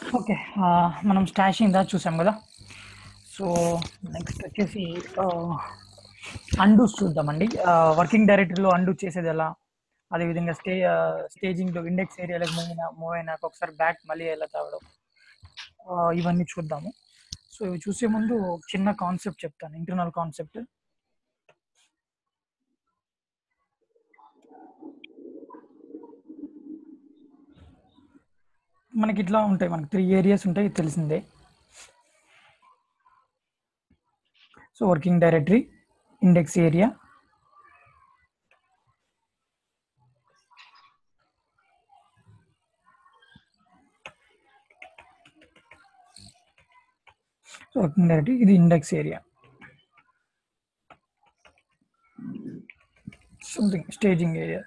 Okay మనం స్టాషింగ్ దా చూసాం కదా సో నెక్స్ట్ వచ్చేసి అండూస్ చూద్దామండి వర్కింగ్ డైరెక్టరీలో అండూ చేసేది ఎలా అదేవిధంగా స్టే స్టేజింగ్లో ఇండెక్స్ ఏరియాలకు మూవ్ అయినా మూవ్ అయినాక ఒకసారి బ్యాక్ మళ్ళీ ఎలా తావడం ఆ, ఇవన్నీ చూద్దాము సో ఇవి చూసే ముందు ఒక చిన్న కాన్సెప్ట్ చెప్తాను ఇంటర్నల్ కాన్సెప్ట్ మనకి ఇట్లా ఉంటాయి మనకి త్రీ ఏరియాస్ ఉంటాయి ఇది తెలిసిందే so working directory index area so working directory ఇది index area something staging area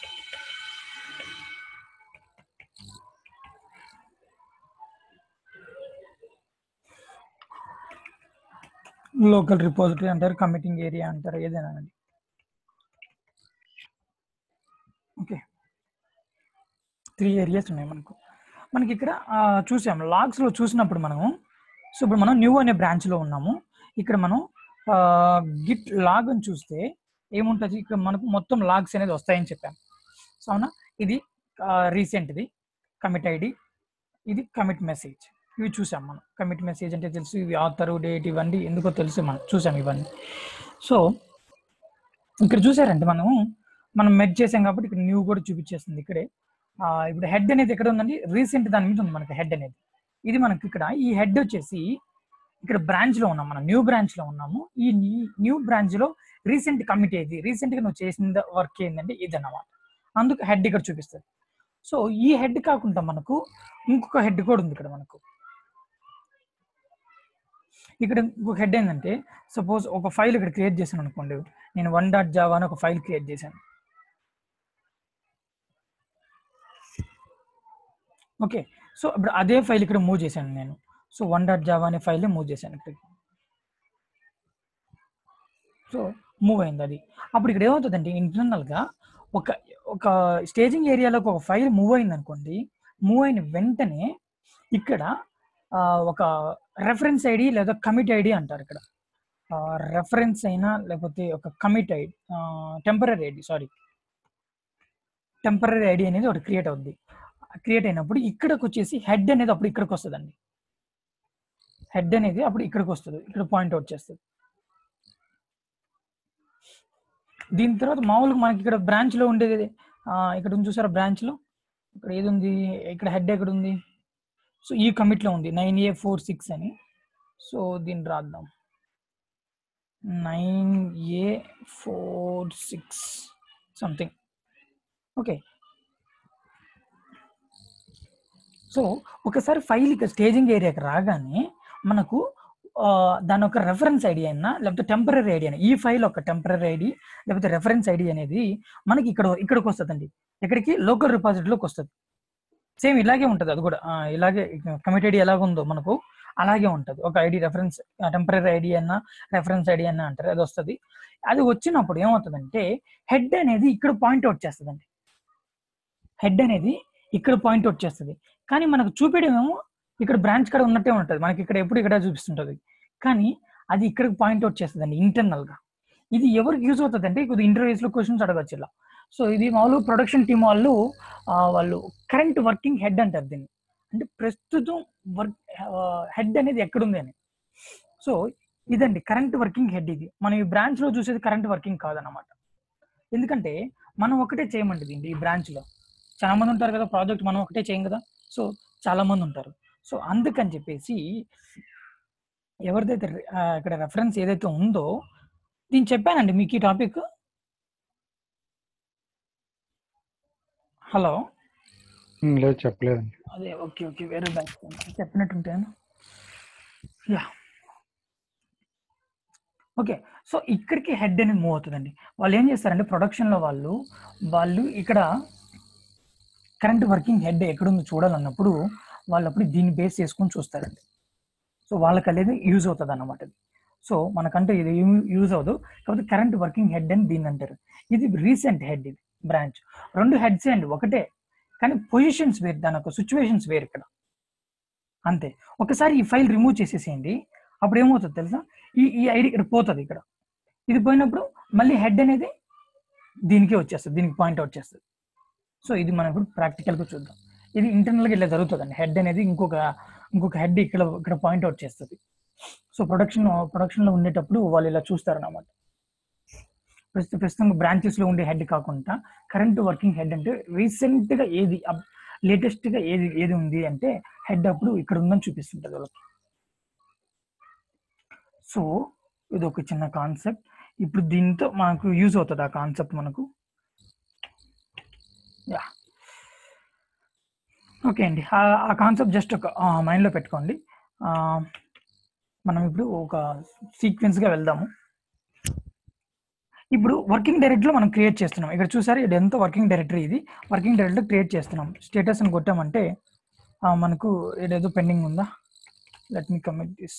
local repository అంటారు కమిటింగ్ ఏరియా అంటారు ఏదైనా అండి ఓకే త్రీ ఏరియాస్ ఉన్నాయి మనకు మనకి ఇక్కడ ఆ, చూసాం లాగ్స్లో చూసినప్పుడు మనము సో ఇప్పుడు మనం న్యూ అనే బ్రాంచ్లో ఉన్నాము ఇక్కడ మనం గిట్ లాగ్ అని చూస్తే ఏముంటుంది ఇక్కడ మనకు మొత్తం లాగ్స్ అనేది వస్తాయని చెప్పాం సో అవునా ఇది రీసెంట్ది కమిట్ ఐడి ఇది కమిట్ మెసేజ్ ఇవి చూసాం మనం కమిట్ మెసేజ్ అంటే తెలుసు ఇవి ఆథర్ డేట్ ఇవన్నీ ఎందుకో తెలుసు మనం చూసాం ఇవన్నీ సో ఇక్కడ చూసారంటే మనం మనం మెడ్ చేసాం కాబట్టి ఇక్కడ న్యూ కూడా చూపించేస్తుంది ఇక్కడే ఆ, ఇప్పుడు హెడ్ అనేది ఎక్కడ ఉందండి రీసెంట్ దాని మీద ఉంది మనకి హెడ్ అనేది ఇది మనకి ఇక్కడ ఈ హెడ్ వచ్చేసి ఇక్కడ బ్రాంచ్ లో ఉన్నాం మనం న్యూ బ్రాంచ్ లో ఉన్నాము ఈ న్యూ బ్రాంచ్ లో రీసెంట్ కమిట్ ఏది రీసెంట్ గా నువ్వు చేసిన వర్క్ ఏంటంటే ఇది అన్నమాట అందుకు హెడ్ ఇక్కడ చూపిస్తుంది సో ఈ హెడ్ కాకుండా మనకు ఇంకొక హెడ్ కూడా ఉంది ఇక్కడ మనకు ఇక్కడ ఇంకొక హెడ్ ఏంటంటే సపోజ్ ఒక ఫైల్ ఇక్కడ క్రియేట్ చేశాను అనుకోండి నేను వన్ డాట్ జావా అని ఒక ఫైల్ క్రియేట్ చేశాను ఓకే సో ఇప్పుడు అదే ఫైల్ ఇక్కడ మూవ్ చేశాను నేను సో వన్ డాట్ జావా అనే ఫైల్ మూవ్ చేశాను ఇక్కడ సో మూవ్ అయింది అది అప్పుడు ఇక్కడ ఏమవుతుందంటే internal గా ఒక ఒక స్టేజింగ్ ఏరియాలోకి ఒక ఫైల్ మూవ్ అయింది అనుకోండి మూవ్ అయిన వెంటనే ఇక్కడ ఆ, ఒక రెఫరెన్స్ ఐడి లేదా కమిట్ ఐడి అంటారు ఇక్కడ రెఫరెన్స్ అయినా లేకపోతే ఒక commit ID temporary ID sorry temporary ID అనేది ఒకటి క్రియేట్ అవుద్ది క్రియేట్ అయినప్పుడు ఇక్కడికి వచ్చేసి హెడ్ అనేది అప్పుడు ఇక్కడికి వస్తుందండి హెడ్ అనేది అప్పుడు ఇక్కడికి వస్తుంది ఇక్కడ పాయింట్ అవుట్ చేస్తుంది దీని తర్వాత మామూలుగా మనకి ఇక్కడ బ్రాంచ్ లో ఉండేది ఆ, ఇక్కడ ఉంది చూసారా బ్రాంచ్ లో ఇక్కడ ఏది ఉంది ఇక్కడ హెడ్ ఎక్కడ ఉంది సో ఈ కమిట్ లో ఉంది నైన్ ఏ ఫోర్ సిక్స్ అని సో దీన్ని రాద్దాం nine A four six something okay so ఒకసారి ఫైల్ ఇక్కడ స్టేజింగ్ ఏరియాకి రాగానే మనకు ఆ, దాని ఒక రెఫరెన్స్ ఐడి అయినా లేకపోతే టెంపరీ ఐడి అయినా ఈ ఫైల్ ఒక టెంపరీ ఐడి లేకపోతే రెఫరెన్స్ ఐడి అనేది మనకి ఇక్కడ ఇక్కడికి వస్తుందండి ఇక్కడికి లోకల్ రిపాజిటరీలోకి వస్తుంది సేమ్ ఇలాగే ఉంటుంది అది కూడా ఆ, ఇలాగే కమిట్ ఐడి ఎలాగ ఉందో మనకు అలాగే ఉంటుంది ఒక ఐడి రెఫరెన్స్ టెంపరీ ఐడి అన్నా రెఫరెన్స్ ఐడి అన్నా అంటారు అది వస్తుంది అది వచ్చినప్పుడు ఏమవుతుందంటే హెడ్ అనేది ఇక్కడ పాయింట్ అవుట్ చేస్తుందండి హెడ్ అనేది ఇక్కడ పాయింట్ అవుట్ చేస్తుంది కానీ మనకు చూపించడం ఏమో ఇక్కడ బ్రాంచ్ కూడా ఉన్నట్టే ఉంటుంది మనకి ఇక్కడ ఎప్పుడు ఇక్కడ చూపిస్తుంటుంది కానీ అది ఇక్కడికి పాయింట్ అవుట్ చేస్తుందండి ఇంటర్నల్ గా ఇది ఎవరికి యూజ్ అవుతుంది అంటే కొద్ది ఇంటర్వ్యూస్ లో క్వశ్చన్స్ అడగచ్చు ఇలా సో ఇది మామూలు ప్రొడక్షన్ టీం వాళ్ళు ఆ, వాళ్ళు కరెంట్ వర్కింగ్ హెడ్ అంటారు దీన్ని అంటే ప్రస్తుతం వర్క్ హెడ్ అనేది ఎక్కడుంది అని సో ఇదండి కరెంట్ వర్కింగ్ హెడ్ ఇది మనం ఈ బ్రాంచ్ లో చూసేది కరెంట్ వర్కింగ్ కాదనమాట ఎందుకంటే మనం ఒకటే చేయమండి దీన్ని ఈ బ్రాంచ్ లో చాలా మంది ఉంటారు కదా ప్రాజెక్ట్ మనం ఒకటే చేయం కదా సో చాలా మంది ఉంటారు సో అందుకని చెప్పేసి ఎవరిదైతే రె- ఆ, ఇక్కడ రెఫరెన్స్ ఏదైతే ఉందో దీన్ని చెప్పానండి మీకు ఈ టాపిక్ హలో ఉమ్, లేదు చెప్పలేదండి అదే ఓకే ఓకే వేరే బ్యాచ్ చెప్పినట్టుంటాను యా ఓకే సో ఇక్కడికి హెడ్ అనేది మూవ్ అవుతుందండి వాళ్ళు ఏం చేస్తారంటే ప్రొడక్షన్లో వాళ్ళు వాళ్ళు ఇక్కడ కరెంట్ వర్కింగ్ హెడ్ ఎక్కడుందో చూడాలన్నప్పుడు వాళ్ళు అప్పుడు దీన్ని బేస్ చేసుకొని చూస్తారండి సో వాళ్ళకి అనేది యూజ్ అవుతుంది అన్నమాట ఇది సో మనకంటే ఇది యూజ్ అవ్వదు కాకపోతే కరెంట్ వర్కింగ్ హెడ్ అని దీన్ని అంటారు ఇది రీసెంట్ హెడ్ ఇది బ్రాంచ్ రెండు హెడ్స్ అండి ఒకటే కానీ పొజిషన్స్ వేరు దాని యొక్క సిచ్యువేషన్స్ వేరు ఇక్కడ అంతే ఒకసారి ఈ ఫైల్ రిమూవ్ చేసేసేయండి అప్పుడు ఏమవుతుంది తెలుసా ఈ ఈ ఐడి ఇక్కడ పోతుంది ఇక్కడ ఇది పోయినప్పుడు మళ్ళీ హెడ్ అనేది దీనికి వచ్చేస్తుంది దీనికి పాయింట్ అవుట్ చేస్తుంది సో ఇది మనం ఇప్పుడు ప్రాక్టికల్గా చూద్దాం ఇది ఇంటర్నల్గా ఇలా జరుగుతుందండి హెడ్ అనేది ఇంకొక ఇంకొక హెడ్ ఇక్కడ ఇక్కడ పాయింట్ అవుట్ చేస్తుంది సో ప్రొడక్షన్ ప్రొడక్షన్లో ఉండేటప్పుడు వాళ్ళు ఇలా చూస్తారన్నమాట ప్రస్తుతం ప్రస్తుతం branches లో ఉండే హెడ్ కాకుండా కరెంట్ వర్కింగ్ హెడ్ అంటే recent గా ఏది లేటెస్ట్ గా ఏది ఏది ఉంది అంటే హెడ్ అప్పుడు ఇక్కడ ఉందని చూపిస్తుంటది వాళ్ళకి సో ఇది ఒక చిన్న కాన్సెప్ట్ ఇప్పుడు దీంతో మనకు యూజ్ అవుతుంది ఆ కాన్సెప్ట్ మనకు యా ఓకే అండి ఆ- ఆ కాన్సెప్ట్ జస్ట్ ఒక మైండ్లో పెట్టుకోండి ఆ, మనం ఇప్పుడు ఒక సీక్వెన్స్గా వెళ్దాము ఇప్పుడు వర్కింగ్ డైరెక్టరీలో మనం క్రియేట్ చేస్తున్నాం ఇక్కడ చూసారు ఇది ఎంత వర్కింగ్ డైరెక్టరీ ఇది వర్కింగ్ డైరెక్టరీ క్రియేట్ చేస్తున్నాం స్టేటస్ అని కొట్టామంటే ఆ, మనకు ఏదేదో పెండింగ్ ఉందా let me commit this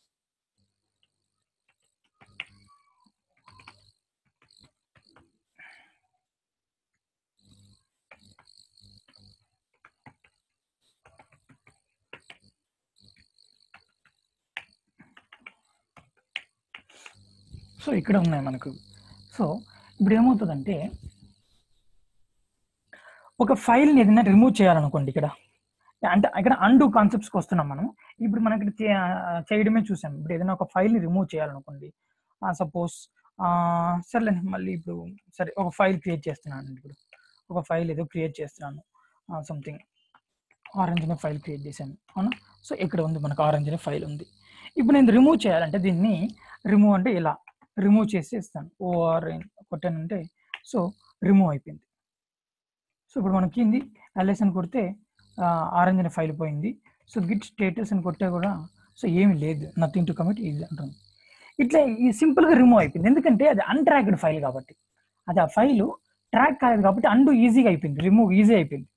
so ఇక్కడ ఉన్నాయి మనకు సో ఇప్పుడు ఏమవుతుందంటే ఒక ఫైల్ని ఏదైనా రిమూవ్ చేయాలనుకోండి ఇక్కడ అంటే ఇక్కడ అండు కాన్సెప్ట్స్కి వస్తున్నాం మనం ఇప్పుడు మనకి చే- చేయడమే చూసాం ఇప్పుడు ఏదైనా ఒక ఫైల్ని రిమూవ్ చేయాలనుకోండి సపోజ్ సర్లే మళ్ళీ ఇప్పుడు సరే ఒక ఫైల్ క్రియేట్ చేస్తున్నాను ఇప్పుడు ఒక ఫైల్ ఏదో క్రియేట్ చేస్తున్నాను సంథింగ్ ఆరెంజ్ అనే ఫైల్ క్రియేట్ చేశాను అవునా సో ఇక్కడ ఉంది మనకు ఆరెంజ్ అనే ఫైల్ ఉంది ఇప్పుడు నేను రిమూవ్ చేయాలంటే దీన్ని రిమూవ్ అంటే ఇలా రిమూవ్ చేసి ఇస్తాను ఓఆర్ కొట్టానంటే సో రిమూవ్ అయిపోయింది సో ఇప్పుడు మనకి ఇది ఎల్ఎస్ అని కొడితే ఆరెంజ్ అనే ఫైల్ పోయింది సో గిట్ స్టేటస్ అని కొట్టే కూడా సో ఏమీ లేదు నథింగ్ టు కమిట్ ఇది అంటుంది ఇట్లా ఈ సింపుల్గా రిమూవ్ అయిపోయింది ఎందుకంటే అది అన్ట్రాక్డ్ ఫైల్ కాబట్టి అది ఆ ఫైల్ ట్రాక్ కాలేదు కాబట్టి అండు ఈజీగా అయిపోయింది రిమూవ్ ఈజీ అయిపోయింది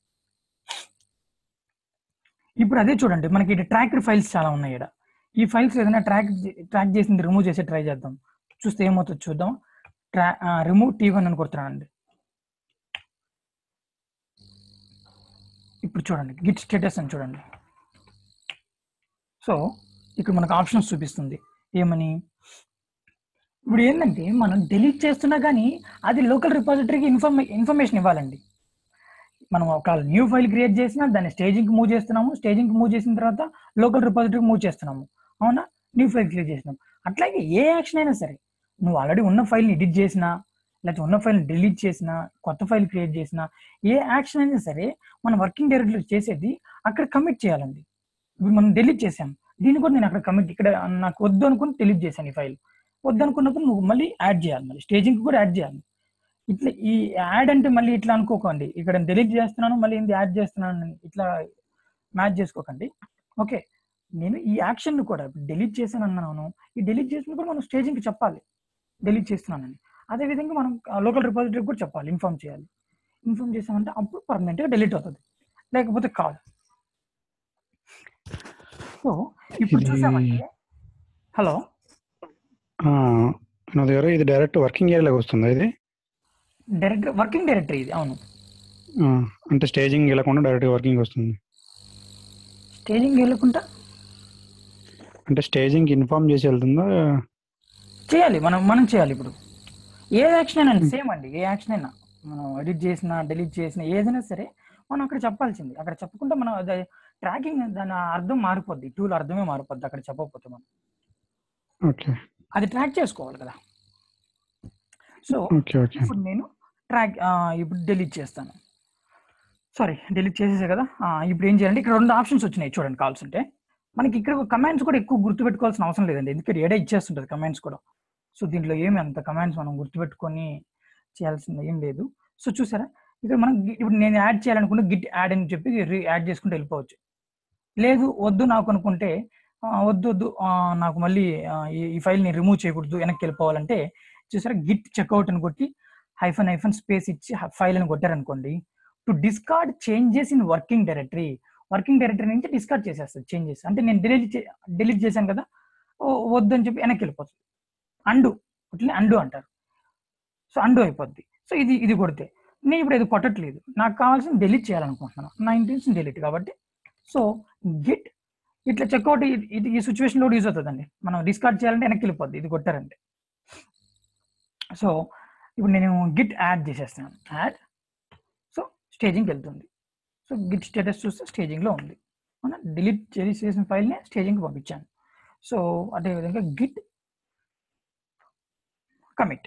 ఇప్పుడు అదే చూడండి మనకి ఇది ట్రాక్డ్ ఫైల్స్ చాలా ఉన్నాయి ఇక్కడ ఈ ఫైల్స్ ఏదైనా ట్రాక్ ట్రాక్ చేసింది రిమూవ్ చేసి ట్రై చేద్దాం చూస్తే ఏమవుతుంది చూద్దాం ట్రా రిమూవ్ టీ వన్ అని కొడుతున్నానండి ఇప్పుడు చూడండి గిట్ స్టేటస్ అని చూడండి సో ఇక్కడ మనకు ఆప్షన్స్ చూపిస్తుంది ఏమని ఇప్పుడు ఏంటంటే మనం డిలీట్ చేస్తున్నా కానీ అది లోకల్ రిపాజిటరీకి ఇన్ఫర్మే ఇన్ఫర్మేషన్ ఇవ్వాలండి మనం ఒక న్యూ ఫైల్ క్రియేట్ చేసినా దాన్ని స్టేజింగ్కి మూవ్ చేస్తున్నాము స్టేజింగ్కి మూవ్ చేసిన తర్వాత లోకల్ రిపాజిటరీకి మూవ్ చేస్తున్నాము అవునా న్యూ ఫైల్ క్రియేట్ చేసినాం అట్లాగే ఏ యాక్షన్ అయినా సరే నువ్వు ఆల్రెడీ ఉన్న ఫైల్ని ఎడిట్ చేసినా లేకపోతే ఉన్న ఫైల్ని డిలీట్ చేసినా కొత్త ఫైల్ క్రియేట్ చేసినా ఏ యాక్షన్ అయినా సరే మనం వర్కింగ్ డైరెక్టరీలో చేసేది అక్కడ కమిట్ చేయాలండి ఇప్పుడు మనం డిలీట్ చేసాం దీన్ని కూడా నేను అక్కడ కమిట్ ఇక్కడ నాకు వద్దు అనుకుని డిలీట్ చేశాను ఈ ఫైల్ వద్దు అనుకున్నప్పుడు నువ్వు మళ్ళీ యాడ్ చేయాలి మళ్ళీ స్టేజింగ్ కూడా యాడ్ చేయాలి ఇట్లా ఈ యాడ్ అంటే మళ్ళీ ఇట్లా అనుకోకండి ఇక్కడ డిలీట్ చేస్తున్నాను మళ్ళీ ఇది యాడ్ చేస్తున్నాను అని ఇట్లా మ్యాచ్ చేసుకోకండి ఓకే నేను ఈ యాక్షన్ కూడా డిలీట్ చేశాను అన్నాను ఈ డిలీట్ చేసిన కూడా మనం స్టేజింగ్కి చెప్పాలి డిలీట్ చేస్తున్నానని అదే విధంగా మనం లోకల్ రిపాజిటరీకి కూడా చెప్పాలి ఇన్ఫార్మ్ చేయాలి ఇన్ఫార్మ్ చేసామంటే అప్పుడు పర్మనెంట్గా డిలీట్ అవుతుంది లేకపోతే కాదు సో ఇప్పుడు ఇది- చూసామంటే హలో ఆ, నా దగ్గర ఇది డైరెక్ట్ వర్కింగ్ ఏరియాలోకి వస్తుందా ఇది డైరెక్ట్ వర్కింగ్ డైరెక్టరీ ఇది అవును ఆ, అంటే స్టేజింగ్ వెళ్ళకుండా డైరెక్ట్ వర్కింగ్ వస్తుంది స్టేజింగ్ వెళ్ళకుండా అంటే స్టేజింగ్ ఇన్ఫార్మ్ చేసి వెళ్తుందా చేయాలి మనం మనం చేయాలి ఇప్పుడు ఏ యాక్షన్ అయినా సేమ్ అండి ఏ యాక్షన్ అయినా మనం ఎడిట్ చేసినా డిలీట్ చేసినా ఏదైనా సరే మనం అక్కడ చెప్పాల్సింది అక్కడ చెప్పకుండా మనం అది ట్రాకింగ్ దాని అర్థం మారిపోద్ది టూల్ అర్థమే మారిపోద్ది అక్కడ చెప్పకపోతే మనం ఓకే అది ట్రాక్ చేసుకోవాలి కదా సో ఓకే ఓకే ఇప్పుడు నేను ట్రాక్ ఇప్పుడు డిలీట్ చేస్తాను సారీ డిలీట్ చేసేసా కదా ఆ, ఇప్పుడు ఏం చేయాలంటే ఇక్కడ రెండు ఆప్షన్స్ వచ్చినాయి చూడండి కాల్స్ ఉంటే మనకి ఇక్కడ కమాండ్స్ కూడా ఎక్కువ గుర్తుపెట్టుకోవాల్సిన అవసరం లేదండి ఎందుకంటే ఏడా ఇచ్చేస్తుంటుంది కమాండ్స్ కూడా సో దీంట్లో ఏమి అంత కమాండ్స్ మనం గుర్తుపెట్టుకొని చేయాల్సింది ఏం లేదు సో చూసారా ఇక్కడ మనం గి- ఇప్పుడు నేను యాడ్ చేయాలనుకుంటే గిట్ యాడ్ అని చెప్పి రి- యాడ్ చేసుకుంటూ వెళ్ళిపోవచ్చు లేదు వద్దు నాకు అనుకుంటే ఆ, వద్దు వద్దు ఆ, నాకు మళ్ళీ ఆ, ఈ- ఈ ఫైల్ని రిమూవ్ చేయకూడదు వెనక్కి వెళ్ళిపోవాలంటే చూసారా గిట్ చెక్అవుట్ అని కొట్టి హైఫన్ హైఫన్ స్పేస్ ఇచ్చి ఫైల్ అని కొట్టారనుకోండి to discard changes in working directory working directory నుంచి డిస్కార్డ్ చేసేస్తుంది చేంజెస్ అంటే నేను డిలీట్ డిలీట్ చేశాను కదా ఓ, వద్దు అని చెప్పి వెనక్కి వెళ్ళిపోతుంది అండు ఇట్లా అండు అంటారు సో అండు అయిపోద్ది సో ఇది ఇది కొడితే నేను ఇప్పుడు ఇది కొట్టట్లేదు నాకు కావాల్సిన డిలీట్ చేయాలనుకుంటున్నాను నా ఇంటెన్షన్ డిలీట్ కాబట్టి సో గిట్ ఇట్లా చెక్అవుట్ ఇది ఈ సిచ్యువేషన్ లో యూజ్ అవుతుందండి మనం డిస్కార్డ్ చేయాలంటే వెనక్కి వెళ్ళిపోద్ది ఇది కొట్టారంటే సో ఇప్పుడు నేను గిట్ యాడ్ చేసేస్తున్నాను యాడ్ సో స్టేజింగ్కి వెళ్తుంది సో గిట్ స్టేటస్ చూస్తే స్టేజింగ్లో ఉంది మనం డిలీట్ చేసిన ఫైల్ని స్టేజింగ్కి పంపించాను సో అదేవిధంగా git commit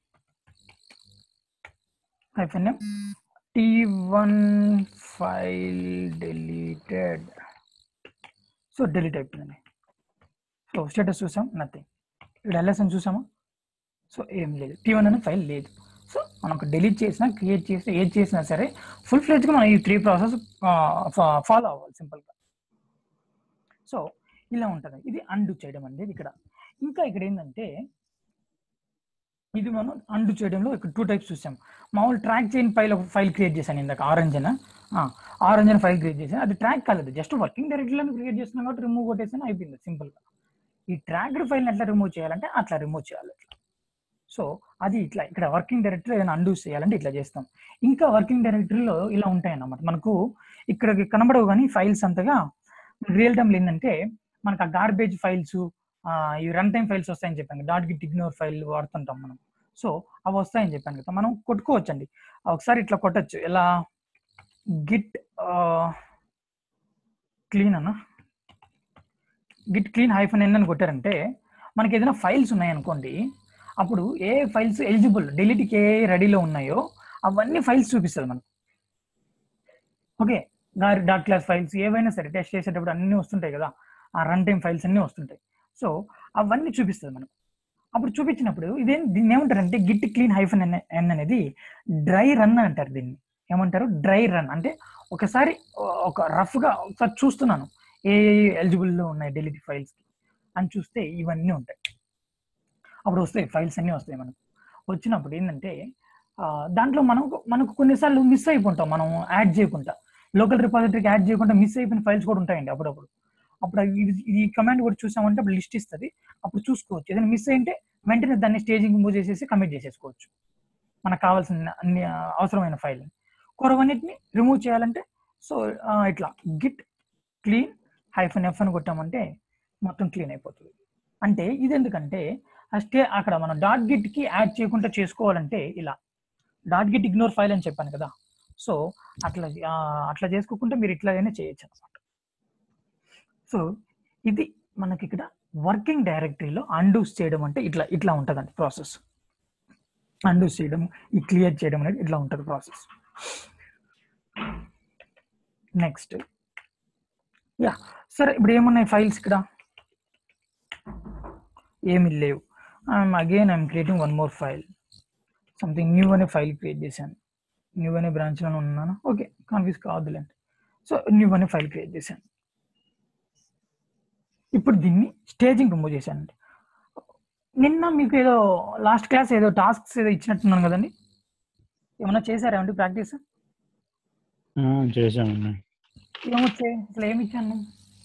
hyphen T one file deleted so delete అయిపోయిందండి సో స్టేటస్ చూసాం నథింగ్ ఇక్కడ ఎల్ఎస్ఎన్ చూసామా సో ఏం లేదు టీ వన్ అనే ఫైల్ లేదు సో మనం డిలీట్ చేసినా క్రియేట్ చేసినా ఏది చేసినా సరే ఫుల్ ఫ్లెజ్గా మనం ఈ త్రీ ప్రాసెస్ ఫాలో అవ్వాలి సింపుల్గా సో ఇలా ఉంటుంది ఇది అండు చేయడం అనేది ఇక్కడ ఇంకా ఇక్కడ ఏంటంటే ఇది మనం అండు చేయడంలో ఇక్కడ టూ టైప్స్ చూసాం మామూలు ట్రాక్ చేయని ఫైల్ ఒక ఫైల్ క్రియేట్ చేశాను ఇందాక ఆరెంజ్ అని ఆరెంజ్ అని ఫైల్ క్రియేట్ చేశాను అది ట్రాక్ కాలేదు జస్ట్ వర్కింగ్ డైరెక్ట్లో క్రియేట్ చేస్తున్నాం కాబట్టి రిమూవ్ కొట్టేసాను అయిపోయింది సింపుల్గా ఈ ట్రాక్డ్ ఫైల్ని ఎట్లా రిమూవ్ చేయాలంటే అట్లా రిమూవ్ చేయాలి అట్లా సో అది ఇట్లా ఇక్కడ వర్కింగ్ డైరెక్టరీ ఏదైనా అండూ చేయాలంటే ఇట్లా చేస్తాం ఇంకా వర్కింగ్ డైరెక్టరీలో ఇలా ఉంటాయి అన్నమాట మనకు ఇక్కడ కనబడవు కానీ ఫైల్స్ అంతగా రియల్ టైంలో ఏంటంటే మనకు ఆ గార్బేజ్ ఫైల్స్ ఈ రన్ టైం ఫైల్స్ వస్తాయని చెప్పాను డాట్ గిట్ ఇగ్నోర్ ఫైల్ వాడుతుంటాం మనం సో అవి వస్తాయని చెప్పాను కదా మనం కొట్టుకోవచ్చండి ఒకసారి ఇట్లా కొట్టచ్చు ఎలా గిట్ క్లీన్ అన్న గిట్ క్లీన్ హైఫన్ ఎన్ అని కొట్టారంటే మనకి ఏదైనా ఫైల్స్ ఉన్నాయనుకోండి అప్పుడు ఏ ఫైల్స్ ఎలిజిబుల్ డిలీట్కి ఏ రెడీలో ఉన్నాయో అవన్నీ ఫైల్స్ చూపిస్తుంది మనకు ఓకే గారి డాట్ క్లాస్ ఫైల్స్ ఏవైనా సరే టెస్ట్ చేసేటప్పుడు అన్నీ వస్తుంటాయి కదా ఆ రన్ టైం ఫైల్స్ అన్నీ వస్తుంటాయి సో అవన్నీ చూపిస్తుంది మనకు అప్పుడు చూపించినప్పుడు ఇదేం దీన్ని ఏమంటారంటే git clean hyphen N N అనేది డ్రై రన్ అంటారు దీన్ని ఏమంటారు డ్రై రన్ అంటే ఒకసారి ఒక రఫ్గా ఒకసారి చూస్తున్నాను ఏ ఎలిజిబుల్లో ఉన్నాయి డిలీట్ ఫైల్స్కి అని చూస్తే ఇవన్నీ ఉంటాయి అప్పుడు వస్తాయి ఫైల్స్ అన్నీ వస్తాయి మనకు వచ్చినప్పుడు ఏంటంటే దాంట్లో మనం మనకు కొన్నిసార్లు మిస్ అయిపోతాం మనం యాడ్ చేయకుండా లోకల్ రిపాజిటరీకి యాడ్ చేయకుండా మిస్ అయిపోయిన ఫైల్స్ కూడా ఉంటాయండి అప్పుడప్పుడు అప్పుడు ఇది ఈ కమాండ్ కూడా చూసామంటే అప్పుడు లిస్ట్ ఇస్తుంది అప్పుడు చూసుకోవచ్చు ఏదైనా మిస్ అయింటే వెంటనే దాన్ని స్టేజింగ్ మూవ్ చేసేసి కమిట్ చేసేసుకోవచ్చు మనకు కావాల్సిన అన్ని అవసరమైన ఫైల్ కొరవన్నిటిని రిమూవ్ చేయాలంటే సో ఇట్లా గిట్ క్లీన్ హైఫన్ ఎఫ్ అని కొట్టామంటే మొత్తం క్లీన్ అయిపోతుంది అంటే ఇది ఎందుకంటే స్టే అక్కడ మనం డాట్ గిట్ కి యాడ్ చేయకుండా చేసుకోవాలంటే ఇలా డాట్ గిట్ ఇగ్నోర్ ఫైల్ అని చెప్పాను కదా సో అట్లా అట్లా చేసుకోకుండా మీరు ఇట్లాగైనా చేయొచ్చు అనమాట సో ఇది మనకి ఇక్కడ వర్కింగ్ డైరెక్టరీలో అండూస్ చేయడం అంటే ఇట్లా ఇట్లా ఉంటుందండి ప్రాసెస్ అండూస్ చేయడం ఈ క్లియర్ చేయడం అనేది ఇట్లా ఉంటుంది ప్రాసెస్ నెక్స్ట్ యా సరే ఇప్పుడు ఏమున్నాయి ఫైల్స్ ఇక్కడ ఏమి లేవు again I'm creating one more file something new అనే ఫైల్ క్రియేట్ చేశాను న్యూ అనే బ్రాంచ్లో ఉన్నాను ఓకే కన్ఫ్యూజ్ కావద్దులేండి సో న్యూ అనే ఫైల్ క్రియేట్ చేశాను ఇప్పుడు దీన్ని స్టేజింగ్ మూవ్ చేశానండి నిన్న మీకు ఏదో లాస్ట్ క్లాస్ ఏదో టాస్క్స్ ఏదో ఇచ్చినట్టున్నాను కదండి ఏమన్నా చేశారా అండి ప్రాక్టీస్ చేసామండి ఏమొచ్చాయి అసలు ఏమి ఇచ్చాను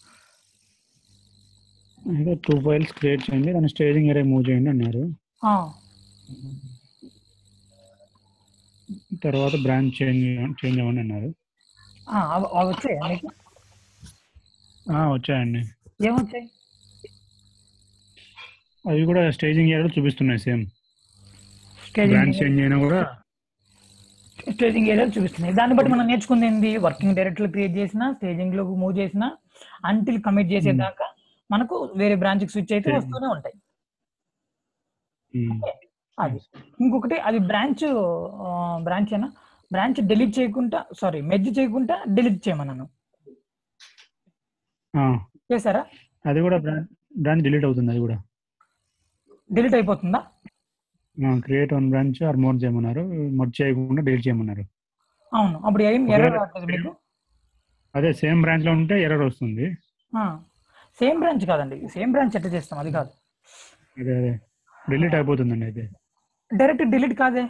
అయితే టూ ఫైల్స్ క్రియేట్ చేయండి దాన్ని స్టేజింగ్ ఏరియా మూవ్ చేయండి అన్నారు ఆ, తర్వాత బ్రాంచ్ చేంజ్ చేంజ్ అవ్వండి అన్నారు ఆ, అవి అవి వచ్చాయా మీకు ఆ, వచ్చాయండి ఏమొచ్చాయి అవి కూడా స్టేజింగ్ ఏరియాలో చూపిస్తున్నాయి సేమ్ స్టేజింగ్ బ్రాంచ్ చేంజ్ అయినా కూడా స్టేజింగ్ ఏరియాలు చూపిస్తున్నాయి దాన్ని బట్టి మనం నేర్చుకుంది ఏంది వర్కింగ్ డైరెక్టర్ క్రియేట్ చేసినా స్టేజింగ్ లో మూవ్ చేసినా అంటిల్ కమిట్ చేసేదాకా మనకు వేరే బ్రాంచ్ స్విచ్ అయితే Hmm. వస్తూనే ఉంటాయి ఉమ్, అది ఇంకొకటి అది బ్రాంచ్ బ్రాంచ్ అయినా బ్రాంచ్ డిలీట్ చేయకుండా సారీ మెర్జ్ చేయకుండా డిలీట్ చేయమన్నాను ఆ, చేశారా అది కూడా బ్రాంచ్ బ్రాంచ్ డిలీట్ అవుతుంది అది కూడా డిలీట్ అయిపోతుందా create one branch or mode చేయమన్నారు మోడ్ చేయకుండా డిలీట్ చేయమన్నారు అవును అప్పుడు ఏం ఒకవేళ ఎర్రర్ రావట్లేదు మీకు అదే సేమ్ బ్రాంచ్ లో ఉంటే ఎర్రర్ వస్తుంది సేమ్ బ్రాంచ్ కాదండి సేమ్ బ్రాంచ్ ఎట్లా చేస్తాం అది కాదు అదే అదే డిలీట్ అయిపోతుందండి అయితే డైరెక్ట్ డిలీట్ కాదే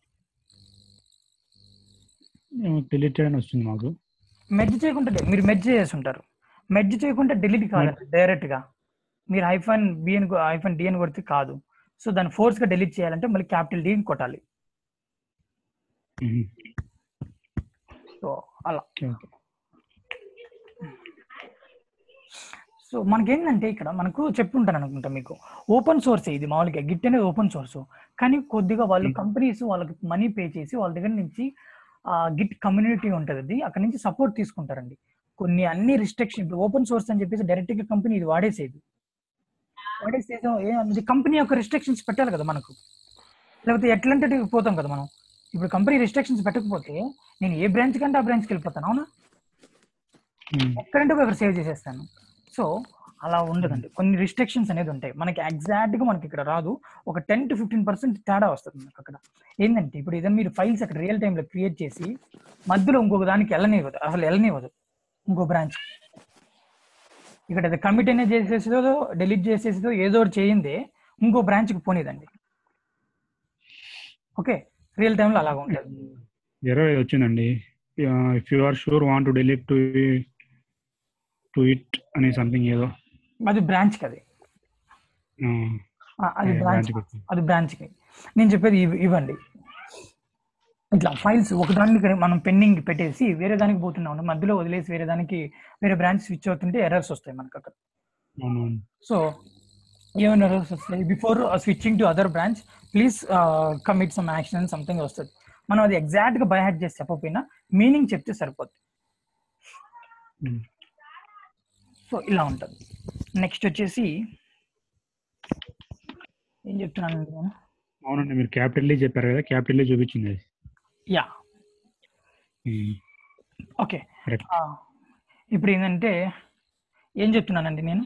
డిలీట్ చేయడం వస్తుంది మాకు మెర్జ్ చేయకుండా de- మీరు మెర్జ్ చేసి ఉంటారు మెర్జ్ చేయకుండా డిలీట్ కాదండి డైరెక్ట్ గా మీరు ఐఫోన్ బి అని ఐఫోన్ డి అని కొడితే కాదు సో దాన్ని ఫోర్స్ గా డిలీట్ చేయాలంటే మళ్ళీ క్యాపిటల్ డి కొట్టాలి ఉమ్, సో అలా ఓకే ఓకే సో మనకేంటంటే ఇక్కడ మనకు చెప్పుంటాను అనుకుంటా మీకు ఓపెన్ సోర్స్ ఇది మామూలుగా గిట్ అనేది ఓపెన్ సోర్స్ కానీ కొద్దిగా వాళ్ళు Hmm. కంపెనీస్ వాళ్ళకి మనీ పే చేసి వాళ్ళ దగ్గర నుంచి గిట్ కమ్యూనిటీ ఉంటుంది అది అక్కడ నుంచి సపోర్ట్ తీసుకుంటారండి కొన్ని అన్ని రిస్ట్రిక్షన్ ఇప్పుడు ఓపెన్ సోర్స్ అని చెప్పేసి డైరెక్ట్ గా కంపెనీ ఇది వాడేసేది వాడేసేదో ఏ కంపెనీ యొక్క రిస్ట్రిక్షన్స్ పెట్టాలి కదా మనకు లేకపోతే ఎట్లాంటి పోతాం కదా మనం ఇప్పుడు కంపెనీ రిస్ట్రిక్షన్స్ పెట్టకపోతే నేను ఏ బ్రాంచ్ కంటే ఆ బ్రాంచ్కి వెళ్ళిపోతాను అవునా ఉమ్, ఎక్కడంటే ఒకరు సేవ్ చేసేస్తాను సో అలా ఉండదండి కొన్ని రిస్ట్రిక్షన్స్ అనేది ఉంటాయి మనకి ఎగ్జాక్ట్ గా మనకి ఇక్కడ రాదు ఒక టెన్ టు ఫిఫ్టీన్ పర్సెంట్ తేడా వస్తుంది మనకి అక్కడ ఏంటంటే ఇప్పుడు ఏదైనా మీరు ఫైల్స్ అక్కడ రియల్ టైంలో క్రియేట్ చేసి మధ్యలో ఇంకొక దానికి వెళ్ళనివ్వదు అసలు వెళ్ళనివ్వదు ఇంకో బ్రాంచ్ ఇక్కడ అది కమిట్ అనేది చేసేసేదో డిలీట్ చేసేసేదో ఏదో ఒకటి చేయిందే ఇంకో బ్రాంచ్కి పోనీదండి ఓకే రియల్ టైంలో అలాగ ఉంటుంది ఎర్రర్ ఏదో వచ్చిందండి if you are sure want to delete to to it అని సంథింగ్ ఏదో అది బ్రాంచ్కి అది ఆ, ఆ, అది ఏ, బ్రాంచ్ branch కి వచ్చింది. అది బ్రాంచ్కి నేను చెప్పేది ఇవ్- ఇవ్వండి ఇట్లా ఫైల్స్ ఒక దానికి మనం పెండింగ్ పెట్టేసి వేరే దానికి పోతున్నాం మధ్యలో వదిలేసి వేరే దానికి వేరే బ్రాంచ్ స్విచ్ అవుతుంటే ఎర్రర్స్ వస్తాయి మనకు అక్కడ అవునవును సో ఏమైనా ఎర్రర్స్ వస్తాయి before switching to other branch please commit some action something వస్తుంది మనం అది ఎగ్జాక్ట్ గా బై హ్యాడ్ చేసి చెప్పకపోయినా మీనింగ్ చెప్తే సరిపోద్ది ఉమ్, సో ఇలా ఉంటుంది నెక్స్ట్ వచ్చేసి ఏం చెప్తున్నాను నేను అవునండి మీరు క్యాపిటల్లీ చెప్పారు కదా క్యాపిటల్లీ చూపించింది అది యా ఉమ్, ఓకే correct. ఇప్పుడు ఏంటంటే ఏం చెప్తున్నానండి నేను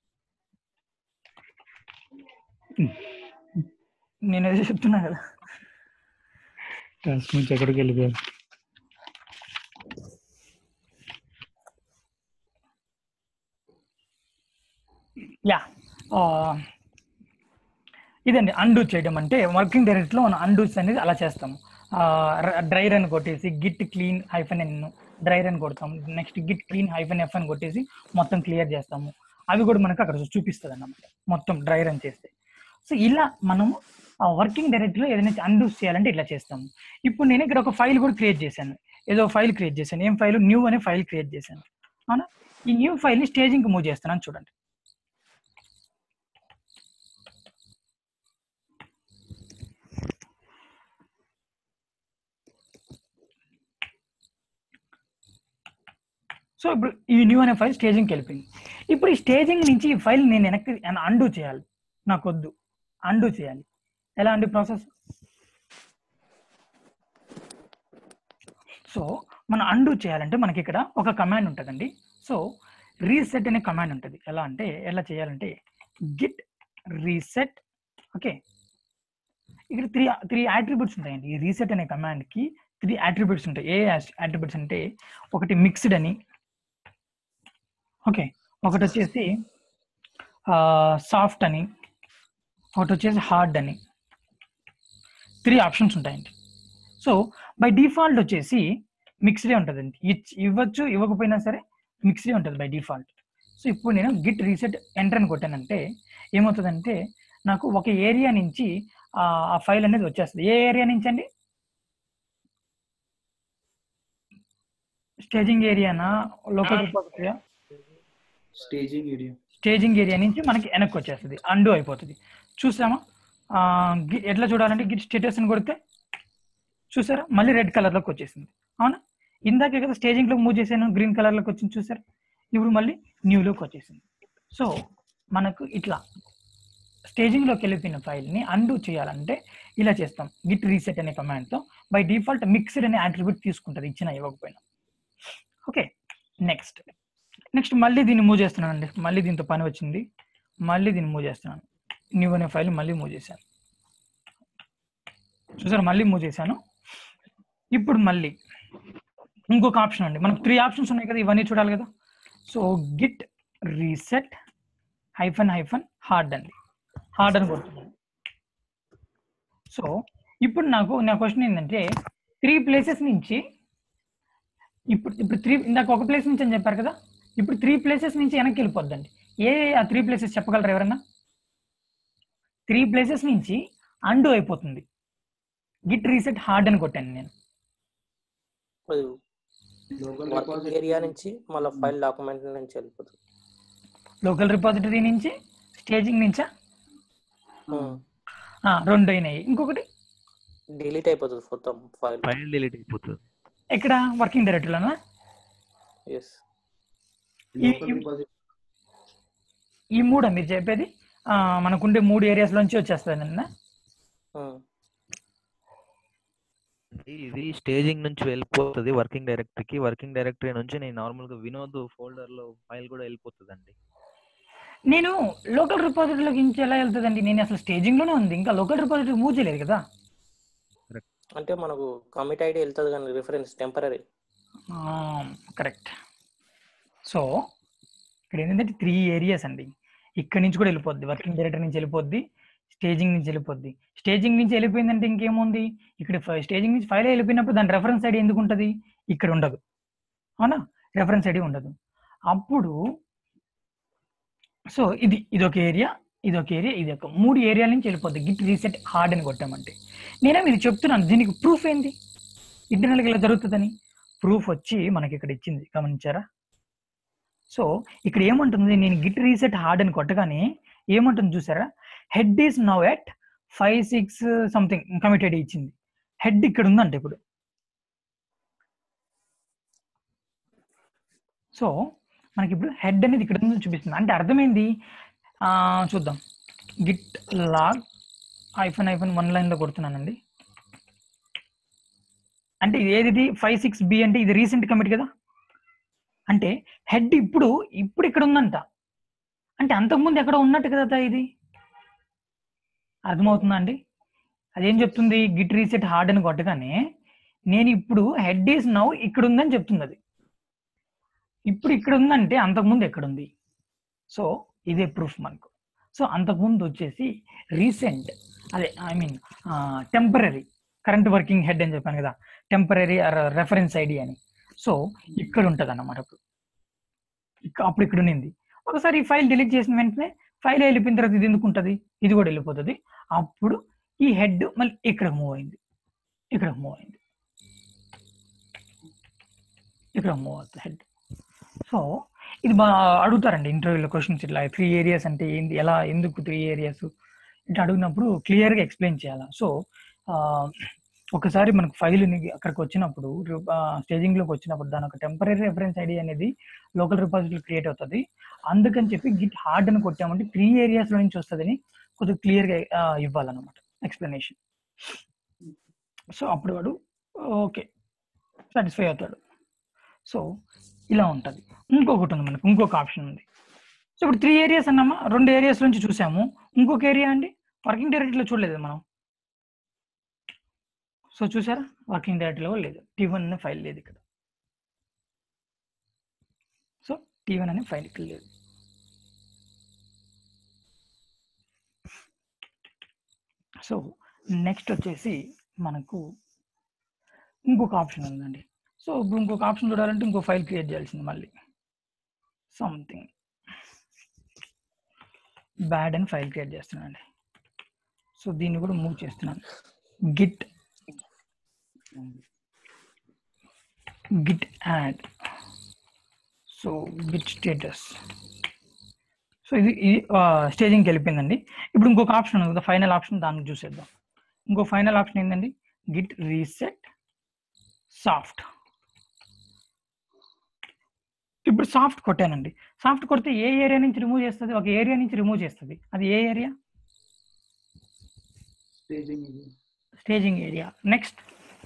నేను ఏదో చెప్తున్నా కదా టాస్క్ నుంచి ఎక్కడికి వెళ్ళిపోయారు యా ఇదండి అండూ చేయడం అంటే వర్కింగ్ డైరెక్ట్ లో మనం అండూస్ అనేది అలా చేస్తాము డ్రై రన్ కొట్టేసి git clean hyphen N dry run కొడతాం next git clean hyphen F అని కొట్టేసి మొత్తం క్లియర్ చేస్తాము అవి కూడా మనకు అక్కడ చూపిస్తుంది అన్నమాట మొత్తం డ్రై రన్ చేస్తే సో ఇలా మనము వర్కింగ్ డైరెక్టరీలో ఏదైనా అండూస్ చేయాలంటే ఇట్లా చేస్తాము ఇప్పుడు నేను ఇక్కడ ఒక ఫైల్ కూడా క్రియేట్ చేశాను ఏదో ఫైల్ క్రియేట్ చేశాను ఏం ఫైల్ న్యూ అనే ఫైల్ క్రియేట్ చేశాను అవునా ఈ న్యూ ఫైల్ని స్టేజింగ్ మూవ్ చేస్తున్నాను చూడండి సో ఇప్పుడు ఈ న్యూ అనే ఫైల్ స్టేజింగ్కి వెళ్ళిపోయింది ఇప్పుడు ఈ స్టేజింగ్ నుంచి ఈ ఫైల్ నేను వెనక్కి అండూ చేయాలి నాకు వద్దు అండూ చేయాలి ఎలా అండి ప్రాసెస్ సో మనం అండూ చేయాలంటే మనకి ఇక్కడ ఒక కమాండ్ ఉంటుందండి సో రీసెట్ అనే కమాండ్ ఉంటుంది ఎలా అంటే ఎలా చేయాలంటే గిట్ రీసెట్ ఓకే ఇక్కడ త్రీ త్రీ యాట్రిబ్యూట్స్ ఉంటాయండి ఈ రీసెట్ అనే కమాండ్కి త్రీ యాట్రిబ్యూట్స్ ఉంటాయి ఏ యాట్రిబ్యూట్స్ అంటే ఒకటి మిక్స్డ్ అని ఓకే ఒకటి వచ్చేసి సాఫ్ట్ అని ఒకటి వచ్చేసి హార్డ్ అని త్రీ ఆప్షన్స్ ఉంటాయండి సో బై డిఫాల్ట్ వచ్చేసి మిక్స్డే ఉంటుందండి ఇచ్ ఇవ్వచ్చు ఇవ్వకపోయినా సరే మిక్స్డే ఉంటుంది బై డిఫాల్ట్ సో ఇప్పుడు నేను గిట్ రీసెట్ ఎంటర్ అని కొట్టానంటే ఏమవుతుందంటే నాకు ఒక ఏరియా నుంచి ఆ ఆ ఫైల్ అనేది వచ్చేస్తుంది ఏ ఏరియా నుంచి అండి స్టేజింగ్ ఏరియానా లోకల్ రిపోజిటరీయా స్టేజింగ్ ఏరియా స్టేజింగ్ ఏరియా నుంచి మనకి వెనక్కి వచ్చేస్తుంది అండు అయిపోతుంది చూసామా ఆ, గి- ఎట్లా చూడాలంటే గిట్ స్టేటస్ అని కొడితే చూసారా మళ్ళీ రెడ్ కలర్ లోకి వచ్చేసింది అవునా ఇందాకే కదా స్టేజింగ్ లోకి మూవ్ చేశాను గ్రీన్ కలర్ లోకి వచ్చింది చూసారా ఇప్పుడు మళ్ళీ న్యూ లోకి వచ్చేసింది సో మనకు ఇట్లా స్టేజింగ్ లోకి వెళ్ళిపోయిన ఫైల్ ని అండూ చేయాలంటే ఇలా చేస్తాం గిట్ రీసెట్ అనే కమాండ్ తో బై డిఫాల్ట్ మిక్స్డ్ అనే అట్రిబ్యూట్ తీసుకుంటుంది ఇచ్చిన ఇవ్వకపోయినా ఓకే నెక్స్ట్ నెక్స్ట్ మళ్ళీ దీన్ని మూవ్ చేస్తున్నాను అండి మళ్ళీ దీంతో పని వచ్చింది మళ్ళీ దీన్ని మూవ్ చేస్తున్నాను న్యూ అనే ఫైల్ మళ్ళీ మూవ్ చేశాను చూసారు మళ్ళీ మూవ్ చేశాను ఇప్పుడు మళ్ళీ ఇంకొక ఆప్షన్ అండి మనకు త్రీ ఆప్షన్స్ ఉన్నాయి కదా ఇవన్నీ చూడాలి కదా so git reset hyphen hyphen hard అండి హార్డ్ అని కొడుతున్నాను సో ఇప్పుడు నాకు నా క్వశ్చన్ ఏంటంటే త్రీ ప్లేసెస్ నుంచి ఇప్పుడు ఇప్పుడు త్రీ ఇందాక ఒక ప్లేస్ నుంచి అని చెప్పారు కదా ఇప్పుడు త్రీ ప్లేసెస్ నుంచి వెనక్కి వెళ్ళిపోద్దండి ఏ ఆ త్రీ ప్లేసెస్ చెప్పగలరా ఎవరన్నా త్రీ ప్లేసెస్ నుంచి అండు అయిపోతుంది గిట్ రీసెట్ హార్డ్ అని కొట్టాను నేను లోకల్ వర్కింగ్ ఏరియా నుంచి మళ్ళీ ఫైల్ డాక్యుమెంట్ నుంచి వెళ్ళిపోతుంది లోకల్ రిపాజిటరీ నుంచి స్టేజింగ్ నుంచా ఉమ్. ఆ, రెండు అయినాయి ఇంకొకటి డిలీట్ అయిపోతుంది మొత్తం ఫైల్ ఫైల్ డిలీట్ అయిపోతుంది ఎక్కడ వర్కింగ్ డైరెక్టరీలోనా ఎస్ ఈ- లోకల్ ఈ- డిపాజిట్ ఈ మూడు మీరు చెప్పేది ఆ, మనకుండే మూడు ఏరియాస్ నుంచి వచ్చేస్తుంది నిన్న ఇది స్టేజింగ్ నుంచి వెళ్ళిపోతుంది వర్కింగ్ డైరెక్టరీకి వర్కింగ్ డైరెక్టరీ నుంచి నేను నార్మల్ గా వినోద్ ఫోల్డర్ లో ఫైల్ కూడా వెళ్ళిపోతుంది అండి నేను లోకల్ రిపాజిటరీలోకి నుంచి ఎలా వెళ్తుందండి నేను అసలు స్టేజింగ్ లోనే ఉంది ఇంకా లోకల్ రిపాజిటరీ మూవ్ చేయలేదు కదా అంటే మనకు కమిట్ ఐడి వెళ్తుంది కానీ రిఫరెన్స్ టెంపరీ కరెక్ట్ సో ఇక్కడ ఏంటంటే త్రీ ఏరియాస్ అండి ఇక్కడ నుంచి కూడా వెళ్ళిపోద్ది వర్కింగ్ డైరెక్టర్ నుంచి వెళ్ళిపోద్ది స్టేజింగ్ నుంచి వెళ్ళిపోద్ది స్టేజింగ్ నుంచి వెళ్ళిపోయిందంటే ఇంకేముంది ఇక్కడ స్టేజింగ్ నుంచి ఫైల్ వెళ్ళిపోయినప్పుడు దాని రెఫరెన్స్ ఐడి ఎందుకు ఉంటుంది ఇక్కడ ఉండదు అవునా రెఫరెన్స్ ఐడి ఉండదు అప్పుడు సో ఇది ఇదొక ఏరియా ఇదొక ఏరియా ఇది ఒక మూడు ఏరియాల నుంచి వెళ్ళిపోద్ది గిట్ రీసెట్ హార్డ్ అని కొట్టామంటే నేనే ఇది చెప్తున్నాను దీనికి ప్రూఫ్ ఏంది ఇంటర్నల్గా ఇలా జరుగుతుందని ప్రూఫ్ వచ్చి మనకి ఇక్కడ ఇచ్చింది గమనించారా సో ఇక్కడ ఏమంటుంది నేను గిట్ రీసెట్ హార్డ్ అని కొట్టగానే ఏమంటుంది చూసారా head is now at five six something committed ఇచ్చింది హెడ్ ఇక్కడ ఉందంట ఇప్పుడు సో మనకి ఇప్పుడు హెడ్ అనేది ఇక్కడ ఉందని చూపిస్తుంది అంటే అర్థమైంది ఆ, చూద్దాం git log hyphen hyphen one లైన్లో కొడుతున్నానండి అంటే ఇది ఏది ఫైవ్ సిక్స్ బి అంటే ఇది రీసెంట్ కమిట్ కదా అంటే హెడ్ ఇప్పుడు ఇప్పుడు ఇక్కడ ఉందంట అంటే అంతకుముందు ఎక్కడ ఉన్నట్టు కదా ఇది అర్థమవుతుందా అండి అదేం చెప్తుంది గిట్ రీసెట్ హార్డ్ అని కొట్టగానే నేను ఇప్పుడు హెడ్ ఈస్ నౌ ఇక్కడ ఉందని చెప్తుంది అది ఇప్పుడు ఇక్కడ ఉందంటే అంతకుముందు ఎక్కడ ఉంది సో ఇదే ప్రూఫ్ మనకు సో అంతకుముందు వచ్చేసి రీసెంట్ అదే I mean temporary current working head అని చెప్పాను కదా టెంపరీ రెఫరెన్స్ ఐడి అని సో ఇక్కడ ఉంటుంది అన్నమాట అప్పుడు ఇక్క- అప్పుడు ఇక్కడ ఉన్నింది ఒకసారి ఈ ఫైల్ డిలీట్ చేసిన వెంటనే ఫైల్ వెళ్ళిపోయిన తర్వాత ఇది ఎందుకు ఉంటుంది ఇది కూడా వెళ్ళిపోతుంది అప్పుడు ఈ హెడ్ మళ్ళీ ఇక్కడ మూవ్ అయింది ఇక్కడ మూవ్ అయింది ఇక్కడ మూవ్ అవుతుంది హెడ్ సో ఇది బాగా అడుగుతారండి ఇంటర్వ్యూలో క్వశ్చన్స్ ఇట్లా త్రీ ఏరియాస్ అంటే ఏంటి ఎలా ఎందుకు త్రీ ఏరియాస్ ఇట్లా అడిగినప్పుడు క్లియర్గా ఎక్స్ప్లెయిన్ చేయాలి సో ఒకసారి మనకు ఫైల్ అక్కడికి వచ్చినప్పుడు స్టేజింగ్ లోకి వచ్చినప్పుడు దాని ఒక టెంపరీ రెఫరెన్స్ ఐడి అనేది లోకల్ రిపాజిటరీ క్రియేట్ అవుతుంది అందుకని చెప్పి గిట్ హార్డ్ అని కొట్టామంటే త్రీ ఏరియాస్ లో నుంచి వస్తుందని కొద్దిగా క్లియర్ గా ఆ, ఇవ్వాలన్నమాట ఎక్స్ప్లెనేషన్ సో అప్పుడు వాడు ఓకే సాటిస్ఫై అవుతాడు సో ఇలా ఉంటుంది ఇంకొకటి ఉంది మనకు ఇంకొక ఆప్షన్ ఉంది సో ఇప్పుడు త్రీ ఏరియాస్ అన్నామా రెండు ఏరియాస్ నుంచి చూసాము ఇంకొక ఏరియా అండి వర్కింగ్ డైరెక్టరీలో చూడలేదు మనం సో చూసారా వర్కింగ్ డైరెక్టరీలో కూడా లేదు టీ వన్ అనే ఫైల్ లేదు ఇక్కడ సో టీ వన్ అనే ఫైల్ ఇక్కడ లేదు సో నెక్స్ట్ వచ్చేసి మనకు ఇంకొక ఆప్షన్ ఉందండి సో ఇప్పుడు ఇంకొక ఆప్షన్ చూడాలంటే ఇంకో ఫైల్ క్రియేట్ చేయాల్సింది మళ్ళీ సంథింగ్ బ్యాడ్ అని ఫైల్ క్రియేట్ చేస్తున్నానండి సో దీన్ని కూడా మూవ్ చేస్తున్నాను git git add so git status so ఇది ఇది స్టేజింగ్కి వెళ్ళిపోయిందండి ఇప్పుడు ఇంకొక ఆప్షన్ ఉంది కదా ఫైనల్ ఆప్షన్ దాన్ని చూసేద్దాం ఇంకో ఫైనల్ ఆప్షన్ ఏంటండి గిట్ రీసెట్ సాఫ్ట్ ఇప్పుడు సాఫ్ట్ కొట్టానండి సాఫ్ట్ కొడితే ఏ ఏరియా నుంచి రిమూవ్ చేస్తుంది ఒక ఏరియా నుంచి రిమూవ్ చేస్తుంది అది ఏ ఏరియా స్టేజింగ్ ఇది స్టేజింగ్ ఏరియా నెక్స్ట్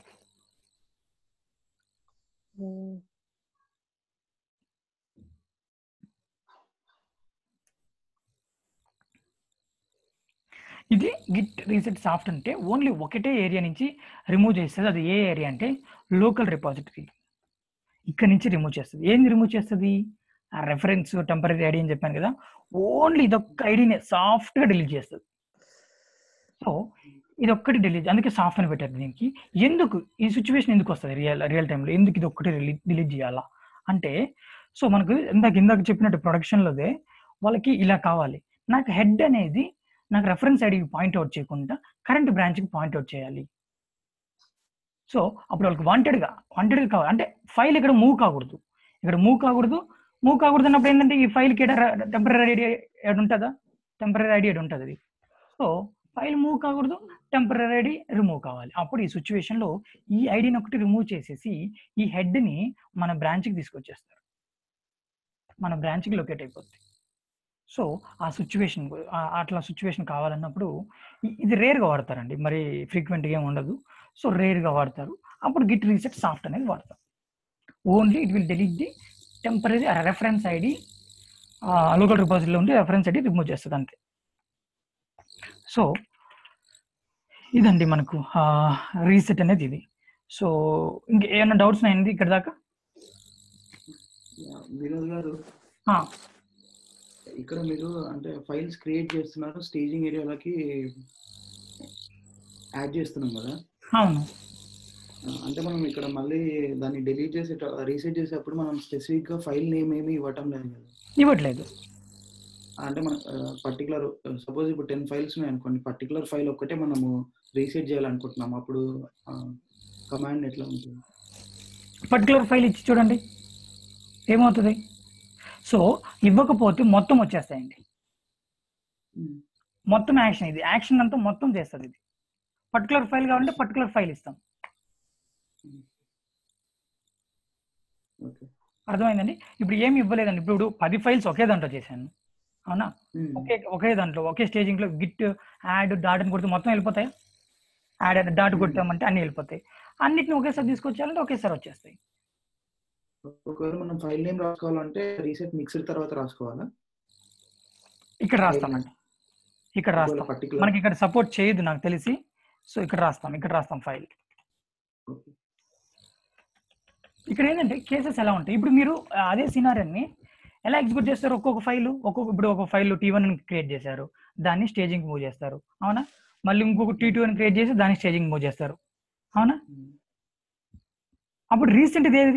ఇది గిట్ రీసెట్ సాఫ్ట్ అంటే ఓన్లీ ఒకటే ఏరియా నుంచి రిమూవ్ చేస్తుంది అది ఏ ఏరియా అంటే లోకల్ రిపాజిటరీ ఇక్కడ నుంచి రిమూవ్ చేస్తుంది ఏంది రిమూవ్ చేస్తుంది ఆ రెఫరెన్స్ టెంపరీ ఐడి అని చెప్పాను కదా ఓన్లీ ఇదొక్క ఐడిని సాఫ్ట్గా డిలీట్ చేస్తుంది సో ఇది ఒక్కటి డిలీట్ అందుకే సాఫ్ట్ అని పెట్టారు దీనికి ఎందుకు ఈ సిచ్యువేషన్ ఎందుకు వస్తుంది రియల్ రియల్ టైంలో ఎందుకు ఇది ఒక్కటి డిలీట్ చేయాలా అంటే సో మనకు ఇందాక ఇందాక చెప్పినట్టు ప్రొడక్షన్లోదే వాళ్ళకి ఇలా కావాలి నాకు హెడ్ అనేది నాకు రెఫరెన్స్ ఐడికి పాయింట్ అవుట్ చేయకుండా కరెంట్ బ్రాంచ్కి పాయింట్ అవుట్ చేయాలి సో అప్పుడు వాళ్ళకి వాంటెడ్గా వాంటెడ్గా కావాలి అంటే ఫైల్ ఇక్కడ మూవ్ కాకూడదు ఇక్కడ మూవ్ కాకూడదు మూవ్ కాకూడదు అన్నప్పుడు ఏంటంటే ఈ ఫైల్ కి టెంపరీ ఐడి ఉంటుందా టెంపరీ ఐడి ఉంటుంది అది సో ఫైల్ మూవ్ కాకూడదు టెంపరీ ఐడి రిమూవ్ కావాలి అప్పుడు ఈ సిచ్యువేషన్ లో ఈ ఐడిని ఒకటి రిమూవ్ చేసేసి ఈ హెడ్ ని మన బ్రాంచ్ కి తీసుకొచ్చేస్తారు మన బ్రాంచ్ కి లొకేట్ అయిపోతుంది సో ఆ సిచ్యువేషన్ అట్లా సిచ్యువేషన్ కావాలన్నప్పుడు ఇ- ఇది rare గా వాడతారండి మరి frequent గా ఏమి ఉండదు సో గా వాడతారు అప్పుడు గిట్ రీసెట్ సాఫ్ట్ అనేది వాడతారు only it will delete the temporary reference ID local రిపాజిటరీలో ఉండి రెఫరెన్స్ ఐడి రిమూవ్ చేస్తుంది అంతే సో ఇదండి మనకు రీసెట్ అనేది ఇది సో ఇంక ఏమైనా డౌట్స్ ఉన్నాయండి ఇక్కడ దాకా వినోద్ గారు ఆ, ఇక్కడ మీరు అంటే ఫైల్స్ క్రియేట్ చేస్తున్నారు స్టేజింగ్ ఏరియాలకి యాడ్ చేస్తున్నాం కదా అవును ఆ, అంటే మనం ఇక్కడ మళ్ళీ దాన్ని డిలీట్ చేసే రీసెట్ చేసేటప్పుడు మనం స్పెసిఫిక్ గా ఫైల్ నేమ్ ఏమి ఇవ్వటం లేదు కదా ఇవ్వట్లేదు అంటే మన పర్టికులర్ సపోజ్ ఇప్పుడు టెన్ ఫైల్స్ ఉన్నాయి అనుకోండి పర్టికులర్ ఫైల్ ఒక్కటే మనము రీసెట్ చేయాలనుకుంటున్నాం అప్పుడు కమాండ్ ఎట్లా ఉంటుంది పర్టికులర్ ఫైల్ ఇచ్చి చూడండి ఏమవుతుంది సో ఇవ్వకపోతే మొత్తం వచ్చేస్తాయండి ఉమ్, మొత్తం యాక్షన్ ఇది యాక్షన్ అంతా మొత్తం చేస్తుంది ఇది పర్టికులర్ ఫైల్ కావాలంటే పర్టికులర్ ఫైల్ ఇస్తాం ఓకే అర్థమైందండి ఇప్పుడు ఏమి ఇవ్వలేదండి ఇప్పుడు పది ఫైల్స్ ఒకే దాంట్లో చేశాను అవునా ఉమ్, ఒకే ఒకే దాంట్లో ఒకే స్టేజింగ్ లో గిట్ యాడ్ డాట్ అని కొడితే మొత్తం వెళ్ళిపోతాయి యాడ్ డాట్ కొట్టామంటే అన్ని వెళ్ళిపోతాయి అన్నిటిని ఒకేసారి తీసుకొచ్చాలంటే ఒకేసారి వచ్చేస్తాయి ఒకవేళ మనం ఫైల్ నేమ్ రాసుకోవాలంటే రీసెట్ మిక్సర్ తర్వాత రాసుకోవాలా ఇక్కడ రాస్తామండి ఇక్కడ రాస్తాం పర్టికులర్ మనకి ఇక్కడ సపోర్ట్ చేయదు నాకు తెలిసి సో ఇక్కడ రాస్తాం ఇక్కడ రాస్తాం ఫైల్ ఇక్కడ ఏంటంటే కేసెస్ ఎలా ఉంటాయి ఇప్పుడు మీరు ఆ, అదే సినారియోని ఎలా ఎగ్జిక్యూట్ చేస్తారు ఒక్కొక్క ఫైల్ ఒక్కొక్క ఇప్పుడు ఒక ఫైల్ టీ వన్ క్రియేట్ చేశారు దాన్ని స్టేజింగ్ మూవ్ చేస్తారు అవునా మళ్ళీ ఇంకొక టీ టూ అని క్రియేట్ చేసి దాన్ని స్టేజింగ్ మూవ్ చేస్తారు అవునా అప్పుడు రీసెంట్ ఏది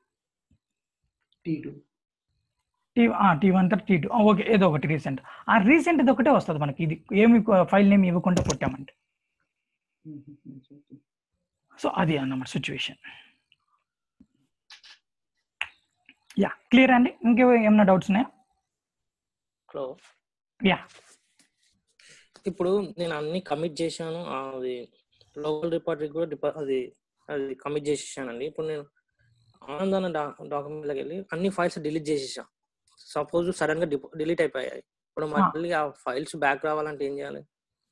T two T T one తర్వాత టీ టూ ఓకే ఏదో ఒకటి రీసెంట్ ఆ రీసెంట్ ఒకటే వస్తుంది మనకి ఇది ఏమి ఫైల్ నేమ్ ఇవ్వకుండా కొట్టామంటే సో అది అన్నమాట సిచ్యువేషన్ యా క్లియర్ అండి ఇంకే ఏమైనా డౌట్స్ ఉన్నాయా హలో యా ఇప్పుడు నేను అన్ని కమిట్ చేశాను ఆ, అది లోకల్ రిపార్ట్కి కూడా డిపా అది అది కమిట్ చేసేసానండి ఇప్పుడు నేను ఆనందాన డాక్యుమెంట్లోకి వెళ్ళి అన్ని ఫైల్స్ డిలీట్ చేసేసా సపోజ్ సడన్ గా డిలీట్ అయిపోయాయి ఇప్పుడు మళ్ళీ ఆ ఫైల్స్ బ్యాక్ రావాలంటే ఏం చేయాలి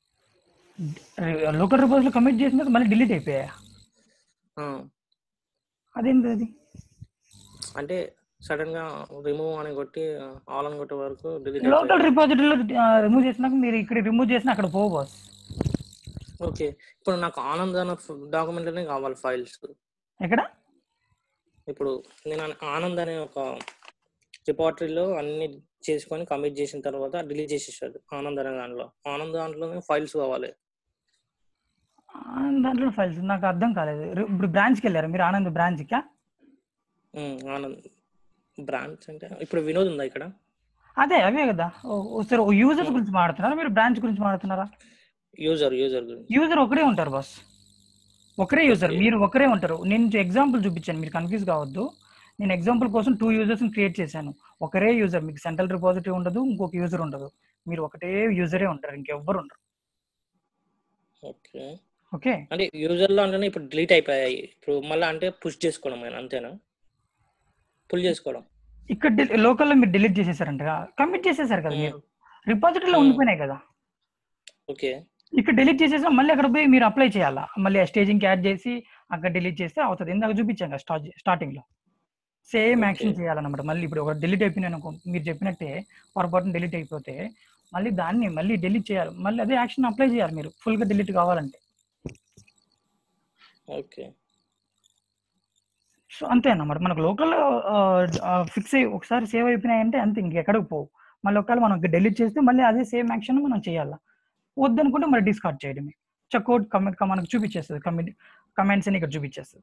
లోకల్ రిపోజ్ లో కమిట్ చేసిన తర్వాత మళ్ళీ డిలీట్ అయిపోయా ఆ, అదేంటి అది అంటే సడన్ గా రిమూవ్ అని కొట్టి ఆల్ అని కొట్టే వరకు డిలీట్ లోకల్ రిపాజిటరీలో రిమూవ్ చేసినాక మీరు ఇక్కడ రిమూవ్ చేసిన అక్కడ పో బాస్ ఓకే ఇప్పుడు నాకు ఆనంద్ అన్న డాక్యుమెంట్లోనే కావాలి ఫైల్స్ ఎక్కడ ఇప్పుడు నేను అన- ఆనంద్ అనే ఒక రిపార్టరీలో అన్ని చేసుకొని కమిట్ చేసిన తర్వాత డిలీట్ చేసేసాడు ఆనంద్ అనే దాంట్లో ఆనంద్ దాంట్లోనే ఫైల్స్ కావాలి ఆ, దాంట్లో ఫైల్స్ నాకు అర్థం కాలేదు రి- ఇప్పుడు బ్రాంచ్కి వెళ్ళారు మీరు ఆనంద్ బ్రాంచ్కా ఉమ్, ఆనంద్ బ్రాంచ్ అంటే ఇప్పుడు వినోద్ ఉందా ఇక్కడ అదే అవే కదా ఓ- ఓ సరే యూజర్స్ గురించి మాట్లాడుతున్నారా మీరు బ్రాంచ్ గురించి మాట్లాడుతున్నారా యూజర్ యూజర్ గురించి యూజర్ ఒకరే ఉంటారు బాస్ ఒకరే యూజర్ Okay. మీరు ఒకరే ఉంటారు నేను ఎగ్జాంపుల్ చూపించాను మీరు కన్ఫ్యూజ్ కావద్దు నేను ఎగ్జాంపుల్ కోసం టూ యూజర్స్ క్రియేట్ చేశాను ఒకరే యూజర్ మీకు సెంట్రల్ రిపాజిటరీ ఉండదు ఇంకొక యూజర్ ఉండదు మీరు ఒకటే యూజరే ఉంటారు ఇంకెవ్వరు ఉండరు ఓకే ఓకే అంటే యూజర్ లో అంటేనే ఇప్పుడు డిలీట్ అయిపోయాయి ఇప్పుడు మళ్ళీ అంటే పుష్ చేసుకోవడం ఆయన అంతేనా పుల్ చేసుకోవడం ఇక్కడ లోకల్లో మీరు డిలీట్ చేసేసారంట కమిట్ చేసేసారు కదా Hmm. మీరు రిపాజిటరీలో Hmm. ఉండిపోయినాయి కదా ఓకే ఇక్కడ డిలీట్ చేసేసా మళ్ళీ అక్కడ పోయి మీరు అప్లై చేయాలా మళ్ళీ స్టేజింగ్ యాడ్ చేసి అక్కడ డిలీట్ చేస్తే అవుతుంది ఇందాక చూపించాం కదా స్టార్ట్ స్టార్టింగ్ లో సేమ్ యాక్షన్ Okay. చేయాలన్నమాట మళ్ళీ ఇప్పుడు ఒక డిలీట్ అయిపోయినాను అనుకో మీరు చెప్పినట్టే పొరపాటున డిలీట్ అయిపోతే మళ్ళీ దాన్ని మళ్ళీ డిలీట్ చేయాలి మళ్ళీ అదే యాక్షన్ అప్లై చేయాలి మీరు ఫుల్ గా డిలీట్ కావాలంటే ఓకే సో అంతే అన్నమాట మనకు లోకల్ ఫిక్స్ అయ్యి ఒకసారి సేవ్ అయిపోయినాయంటే అంతే ఇంకెక్కడికి పోవు మళ్ళీ ఒకవేళ మనం డిలీట్ చేస్తే మళ్ళీ అదే సేమ్ యాక్షన్ మనం చేయాలి వద్దనుకుంటే మరి డిస్కార్డ్ చేయడమే చెక్అవుట్ కమెంట్ మనకు చూపించేస్తుంది కమెంట్ కమెంట్స్ అని ఇక్కడ చూపించేస్తుంది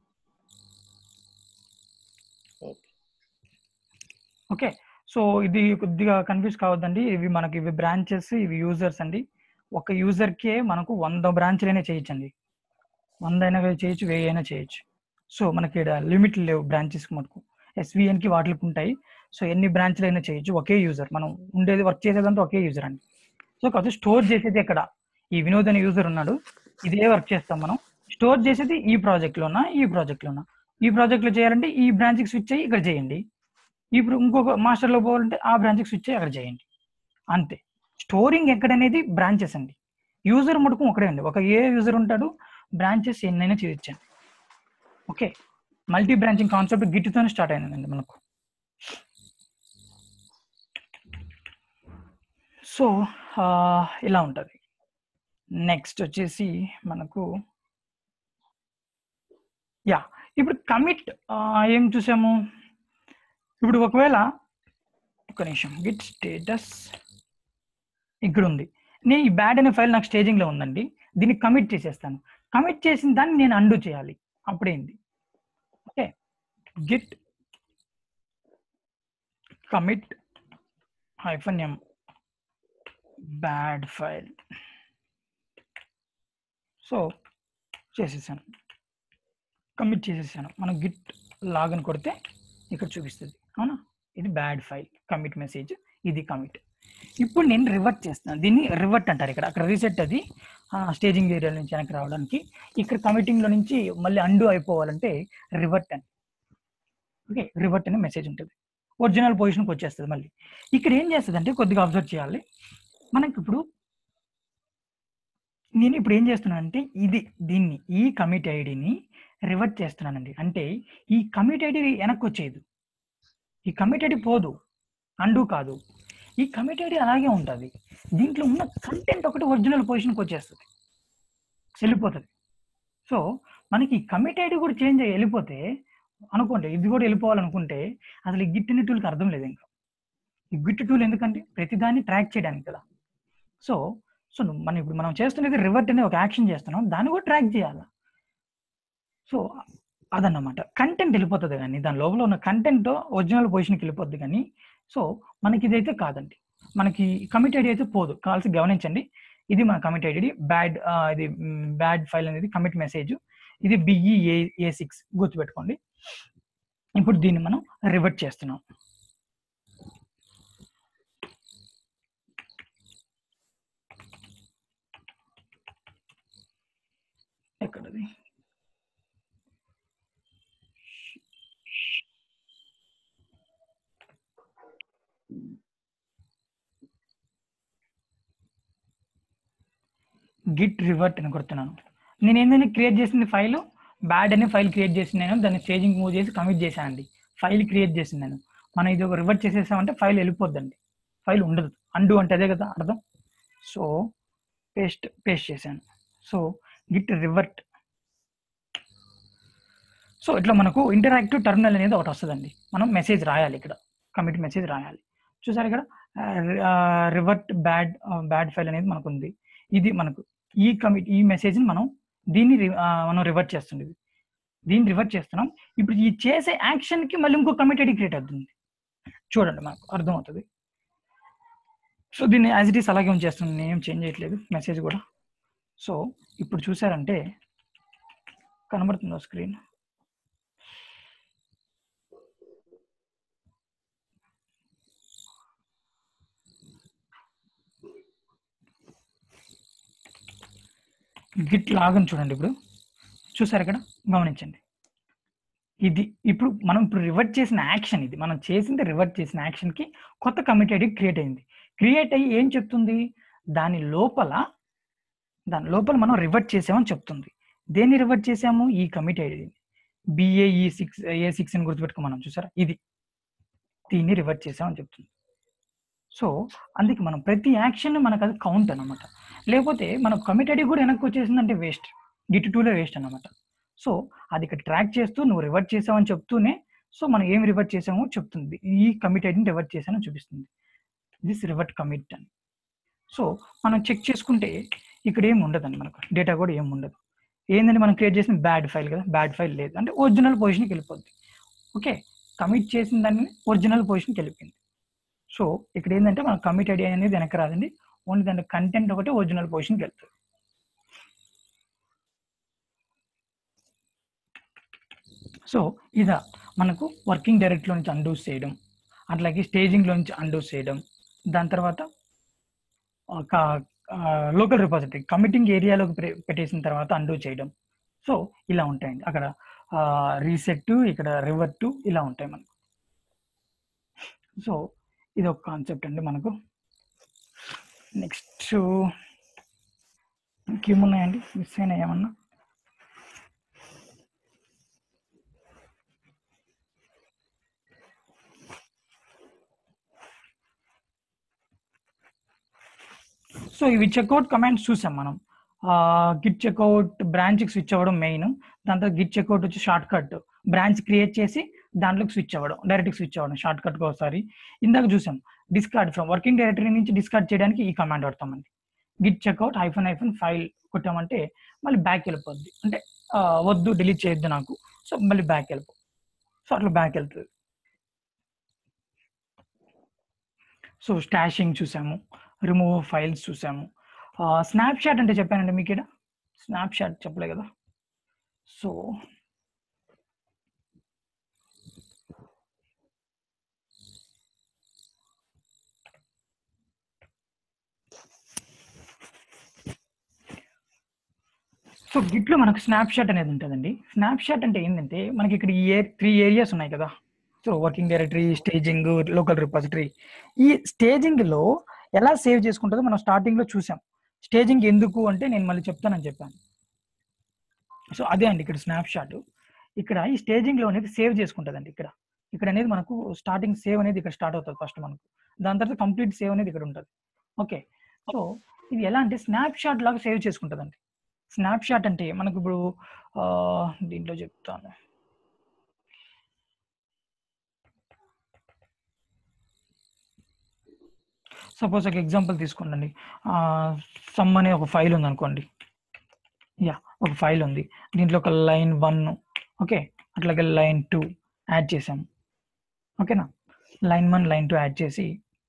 ఓకే ఓకే సో ఇది కొద్దిగా కన్ఫ్యూజ్ కావద్దండి ఇవి మనకి ఇవి బ్రాంచెస్ ఇవి యూజర్స్ అండి ఒక యూజర్కే మనకు వంద బ్రాంచ్లైనా చేయొచ్చండి వంద అయినా చేయొచ్చు వెయ్యి అయినా చేయొచ్చు సో మనకి ఇక్కడ లిమిట్ లేవు బ్రాంచెస్ మనకు SVN కి వాటికి ఉంటాయి సో ఎన్ని బ్రాంచ్లు అయినా చేయొచ్చు ఒకే యూజర్ మనం ఉండేది వర్క్ చేసేదంతా ఒకే యూజర్ అండి సో కాకపోతే స్టోర్ చేసేది ఎక్కడ ఈ వినోద్ అనే యూజర్ ఉన్నాడు ఇదే వర్క్ చేస్తాం మనం స్టోర్ చేసేది ఈ ప్రాజెక్ట్ లోనా ఈ ప్రాజెక్ట్ లోనా ఈ ప్రాజెక్ట్ లో చేయాలంటే ఈ బ్రాంచ్ కి స్విచ్ అయ్యి ఇక్కడ చేయండి ఇప్పుడు ఇంకొక మాస్టర్ లో పోవాలంటే ఆ బ్రాంచ్ కి స్విచ్ అయ్యి అక్కడ చేయండి అంతే స్టోరింగ్ ఎక్కడనేది బ్రాంచెస్ అండి యూజర్ మటుకు ఒకడే అండి ఒక ఏ యూజర్ ఉంటాడు బ్రాంచెస్ ఎన్నైనా చేయొచ్చండి ఓకే మల్టీ బ్రాంచింగ్ కాన్సెప్ట్ గిట్తోనే స్టార్ట్ అయిందండి మనకు సో ఇలా ఉంటుంది నెక్స్ట్ వచ్చేసి మనకు యా ఇప్పుడు కమిట్ ఏం చూసాము ఇప్పుడు ఒకవేళ ఒక నిమిషం గిట్ స్టేటస్ ఇక్కడ ఉంది నేను ఈ బ్యాడ్ అనే ఫైల్ నాకు స్టేజింగ్ లో ఉందండి దీన్ని కమిట్ చేసేస్తాను కమిట్ చేసిన దాన్ని నేను అండు చేయాలి అప్పుడేంది okay git commit hyphen M bad file so చేసేసాను కమిట్ చేసేసాను మనం గిట్ లాగిన్ కొడితే ఇక్కడ చూపిస్తుంది అవునా ఇది బ్యాడ్ ఫైల్ కమిట్ మెసేజ్ ఇది కమిట్ ఇప్పుడు నేను రివర్ట్ చేస్తాను దీన్ని రివర్ట్ అంటారు ఇక్కడ అక్కడ రీసెట్ అది స్టేజింగ్ ఏరియా నుంచి వెనక్కి రావడానికి ఇక్కడ కమిటింగ్ లో నుంచి మళ్ళీ అండు అయిపోవాలంటే రివర్ట్ అని ఓకే రివర్ట్ అనే మెసేజ్ ఉంటుంది ఒరిజినల్ పొజిషన్కి వచ్చేస్తుంది మళ్ళీ ఇక్కడ ఏం చేస్తుంది అంటే కొద్దిగా అబ్జర్వ్ చేయాలి మనకి ఇప్పుడు నేను ఇప్పుడు ఏం చేస్తున్నానంటే ఇది దీన్ని ఈ కమిట్ ఐడిని రివర్ట్ చేస్తున్నానండి అంటే ఈ కమిట్ ఐడి వెనక్కి వచ్చేది ఈ కమిట్ ఐడి పోదు అండు కాదు ఈ కమిట్ ఐడి అలాగే ఉంటుంది దీంట్లో ఉన్న కంటెంట్ ఒకటి ఒరిజినల్ పొజిషన్కి వచ్చేస్తుంది వెళ్ళిపోతుంది సో మనకి ఈ కమిట్ ఐడి కూడా చేంజ్ అయ్యి వెళ్ళిపోతే అనుకోండి ఇది కూడా వెళ్ళిపోవాలనుకుంటే అసలు ఈ గిట్ అనే టూల్కి అర్థం లేదు ఇంకా ఈ గిట్ టూల్ ఎందుకంటే ప్రతిదాన్ని ట్రాక్ చేయడానికి కదా సో సో మనం ఇప్పుడు మనం చేస్తున్నది రివర్ట్ అనే ఒక యాక్షన్ చేస్తున్నాం దాన్ని కూడా ట్రాక్ చేయాలి సో అదన్నమాట కంటెంట్ వెళ్ళిపోతుంది కానీ దాని లోపల ఉన్న కంటెంట్ ఒరిజినల్ పొజిషన్కి వెళ్ళిపోద్ది కానీ సో మనకి ఇదైతే కాదండి మనకి కమిట్ ఐడి అయితే పోదు కావాల్సి గమనించండి ఇది మన కమిట్ ఐడి బ్యాడ్ ఇది బ్యాడ్ ఫైల్ అనేది కమిట్ మెసేజ్ ఇది బిఈ ఏ ఏ సిక్స్ గుర్తుపెట్టుకోండి ఇప్పుడు దీన్ని మనం రివర్ట్ చేస్తున్నాం ఎక్కడది గిట్ రివర్ట్ అని కొడుతున్నాను నేను ఏంటంటే క్రియేట్ చేసింది ఫైల్ బ్యాడ్ అనే ఫైల్ క్రియేట్ చేసి నేను దాన్ని స్టేజింగ్ మూవ్ చేసి కమిట్ చేశానండి ఫైల్ క్రియేట్ చేసింది నేను మనం ఇది ఒక రివర్ట్ చేసేసామంటే ఫైల్ వెళ్ళిపోద్దండి ఫైల్ ఉండదు అండు అంటే అదే కదా అర్థం సో పేస్ట్ పేస్ట్ చేశాను సో గిట్ రివర్ట్ సో ఇట్లా మనకు ఇంటరాక్టివ్ టర్మినల్ అనేది ఒకటి వస్తుందండి మనం మెసేజ్ రాయాలి ఇక్కడ కమిట్ మెసేజ్ రాయాలి చూసారు ఇక్కడ రివర్ట్ బ్యాడ్ బ్యాడ్ ఫైల్ అనేది మనకు ఉంది ఇది మనకు ఈ కమిట్ ఈ మెసేజ్ని మనం దీన్ని రి- ఆ, మనం రివర్ట్ చేస్తుంది దీన్ని రివర్ట్ చేస్తున్నాం ఇప్పుడు ఈ చేసే యాక్షన్కి మళ్ళీ ఇంకో కమిట్ ఐడి క్రియేట్ అవుతుంది చూడండి మనకు అర్థమవుతుంది సో దీన్ని యాజ్ ఇట్ ఈస్ అలాగే ఉంచేస్తుంది నేను ఏం చేంజ్ చేయట్లేదు మెసేజ్ కూడా సో ఇప్పుడు చూసారంటే కనబడుతుందో స్క్రీన్ గిట్ లాగని చూడండి ఇప్పుడు చూసారు ఇక్కడ గమనించండి ఇది ఇప్పుడు మనం ఇప్పుడు రివర్ట్ చేసిన యాక్షన్ ఇది మనం చేసింది రివర్ట్ చేసిన యాక్షన్ కి కొత్త కమిట్ ఐడి క్రియేట్ అయింది క్రియేట్ అయ్యి ఏం చెప్తుంది దాని లోపల దాని లోపల మనం రివర్ట్ చేసామని చెప్తుంది దేన్ని రివర్ట్ చేసాము ఈ కమిట్ ఐడిని బిఏఈ సిక్స్ ఏ సిక్స్ అని గుర్తుపెట్టుకో మనం చూసారా ఇది దీన్ని రివర్ట్ చేసామని చెప్తుంది సో అందుకే మనం ప్రతి యాక్షన్ మనకు అది కౌంట్ అనమాట లేకపోతే మనకు కమిట్ ఐడి కూడా వెనక్కి వచ్చేసిందంటే వేస్ట్ గిట్ టూలో వేస్ట్ అనమాట సో అది ఇక్కడ ట్రాక్ చేస్తూ నువ్వు రివర్ట్ చేసావని చెప్తూనే సో మనం ఏం రివర్ట్ చేసామో చెప్తుంది ఈ కమిట్ ఐడిని రివర్ట్ చేసానని చూపిస్తుంది దిస్ రివర్ట్ కమిట్ అని సో మనం చెక్ చేసుకుంటే ఇక్కడ ఏం ఉండదండి మనకు డేటా కూడా ఏం ఉండదు ఏంటంటే మనం క్రియేట్ చేసిన బ్యాడ్ ఫైల్ కదా బ్యాడ్ ఫైల్ లేదు అంటే ఒరిజినల్ పొజిషన్కి వెళ్ళిపోద్ది ఓకే కమిట్ చేసిన దాన్ని ఒరిజినల్ పొజిషన్కి వెళ్ళిపోయింది సో ఇక్కడ ఏంటంటే మన కమిట్ ఐడి అనేది వెనక రాదండి ఓన్లీ దాని కంటెంట్ ఒకటి ఒరిజినల్ పొజిషన్కి వెళ్తుంది సో ఇదా మనకు వర్కింగ్ డైరెక్ట్లో నుంచి అండూస్ చేయడం అట్లాగే స్టేజింగ్ లోంచి అండూ చేయడం దాని తర్వాత ఒక లోకల్ రిపాజిటరీ కమిటింగ్ ఏరియాలోకి పె- పెట్టేసిన తర్వాత అండూ చేయడం సో ఇలా ఉంటాయండి అక్కడ రీసెట్ ఇక్కడ రివర్ట్ ఇలా ఉంటాయి మనకు సో ఇది ఒక కాన్సెప్ట్ అండి మనకు నెక్స్ట్ ఇంకేమున్నాయండి మిస్ అయినా ఏమన్నా సో ఇవి చెక్అవుట్ కమాండ్స్ చూసాం మనం గిట్ చెక్అవుట్ బ్రాంచ్కి స్విచ్ అవ్వడం మెయిన్ దాని తర్వాత గిట్ చెక్అవుట్ వచ్చి షార్ట్ కట్ బ్రాంచ్ క్రియేట్ చేసి దాంట్లోకి స్విచ్ అవ్వడం డైరెక్ట్ స్విచ్ అవ్వడం షార్ట్ కట్కి ఒకసారి ఇందాక చూసాం డిస్కార్డ్ ఫ్రమ్ వర్కింగ్ డైరెక్టరీ నుంచి డిస్కార్డ్ చేయడానికి ఈ కమాండ్ వాడతామండి git checkout hyphen hyphen file కొట్టామంటే మళ్ళీ బ్యాక్ వెళ్ళిపోద్ది అంటే ఆ, వద్దు డిలీట్ చేయొద్దు నాకు సో మళ్ళీ బ్యాక్ వెళ్ళిపో సో అట్లా బ్యాక్ వెళ్తుంది సో స్టాషింగ్ చూసాము రిమూవ్ ఫైల్స్ చూసాము స్నాప్ షాట్ అంటే చెప్పానండి మీకు ఇక్కడ స్నాప్ షాట్ చెప్పలే కదా సో సో గిట్లో మనకు స్నాప్ షాట్ అనేది ఉంటుందండి స్నాప్ షాట్ అంటే ఏంటంటే మనకి ఇక్కడ ఈ త్రీ ఏరియాస్ ఉన్నాయి కదా so working directory staging local repository ఈ స్టేజింగ్ లో ఎలా సేవ్ చేసుకుంటుందో మనం స్టార్టింగ్ లో చూసాం స్టేజింగ్ ఎందుకు అంటే నేను మళ్ళీ చెప్తానని చెప్పాను సో అదే అండి ఇక్కడ స్నాప్ షాట్ ఇక్కడ ఈ స్టేజింగ్ లో అనేది సేవ్ చేసుకుంటుందండి ఇక్కడ ఇక్కడ అనేది మనకు స్టార్టింగ్ సేవ్ అనేది ఇక్కడ స్టార్ట్ అవుతుంది ఫస్ట్ మనకు దాని తర్వాత కంప్లీట్ సేవ్ అనేది ఇక్కడ ఉంటుంది ఓకే సో ఇది ఎలా అంటే స్నాప్ షాట్ లాగా సేవ్ చేసుకుంటుందండి స్నాప్ షాట్ అంటే మనకు ఇప్పుడు ఆ, దీంట్లో చెప్తాను సపోజ్ ఒక ఎగ్జాంపుల్ తీసుకోండి సమ్ అనే ఒక ఫైల్ ఉంది అనుకోండి యా ఒక ఫైల్ ఉంది దీంట్లో ఒక లైన్ వన్ ఓకే అట్లాగే లైన్ టూ యాడ్ చేసాము ఓకేనా line one line two add చేసి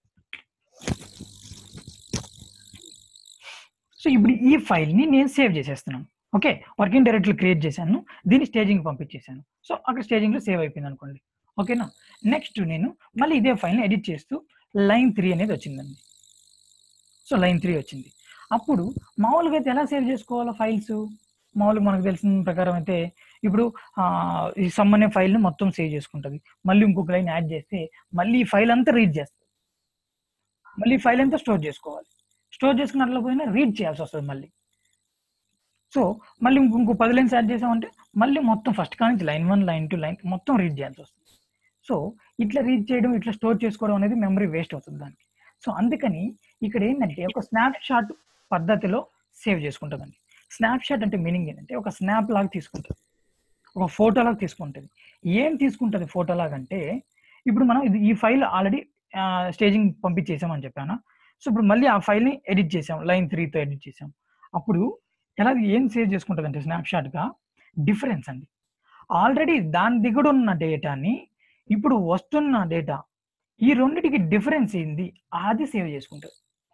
సో ఇప్పుడు ఈ ఫైల్ని నేను సేవ్ చేసేస్తున్నాను ఓకే వర్కింగ్ డైరెక్టరీ క్రియేట్ చేశాను దీన్ని స్టేజింగ్ పంపించేశాను సో అక్కడ స్టేజింగ్లో సేవ్ అయిపోయింది అనుకోండి ఓకేనా నెక్స్ట్ నేను మళ్ళీ ఇదే ఫైల్ని ఎడిట్ చేస్తూ లైన్ త్రీ అనేది వచ్చిందండి సో లైన్ త్రీ వచ్చింది అప్పుడు మామూలుగా అయితే ఎలా సేవ్ చేసుకోవాలో ఫైల్స్ మామూలుగా మనకు తెలిసిన ప్రకారం అయితే ఇప్పుడు ఆ, ఈ సమ్ అనే ఫైల్ని మొత్తం సేవ్ చేసుకుంటుంది మళ్ళీ ఇంకొక లైన్ యాడ్ చేస్తే మళ్ళీ ఈ ఫైల్ అంతా రీడ్ చేస్తుంది మళ్ళీ ఈ ఫైల్ అంతా స్టోర్ చేసుకోవాలి స్టోర్ చేసుకున్నట్లు పోయినా రీడ్ చేయాల్సి వస్తుంది మళ్ళీ సో మళ్ళీ ఇంకో ఇంకో పది లైన్స్ యాడ్ చేసామంటే మళ్ళీ మొత్తం ఫస్ట్ కానించి line one line two line మొత్తం రీడ్ చేయాల్సి వస్తుంది సో ఇట్లా రీడ్ చేయడం ఇట్లా స్టోర్ చేసుకోవడం అనేది మెమరీ వేస్ట్ అవుతుంది దానికి సో అందుకని ఇక్కడ ఏంటంటే ఒక స్నాప్ షాట్ పద్ధతిలో సేవ్ చేసుకుంటుందండి స్నాప్ షాట్ అంటే మీనింగ్ ఏంటంటే ఒక స్నాప్ లాగా తీసుకుంటుంది ఒక ఫోటో లాగా తీసుకుంటుంది ఏం తీసుకుంటుంది ఫోటో లాగా అంటే ఇప్పుడు మనం ఇది ఈ ఫైల్ ఆల్రెడీ స్టేజింగ్ పంపించేసామని చెప్పాను సో ఇప్పుడు మళ్ళీ ఆ ఫైల్ని ఎడిట్ చేసాం లైన్ త్రీతో ఎడిట్ చేసాం అప్పుడు ఎలా ఏం సేవ్ చేసుకుంటుంది అంటే స్నాప్షాట్గా డిఫరెన్స్ అండి ఆల్రెడీ దాని దిగుడు ఉన్న డేటాని ఇప్పుడు వస్తున్న డేటా ఈ రెండిటికి డిఫరెన్స్ ఏంది అది సేవ్ చేసుకుంటుంది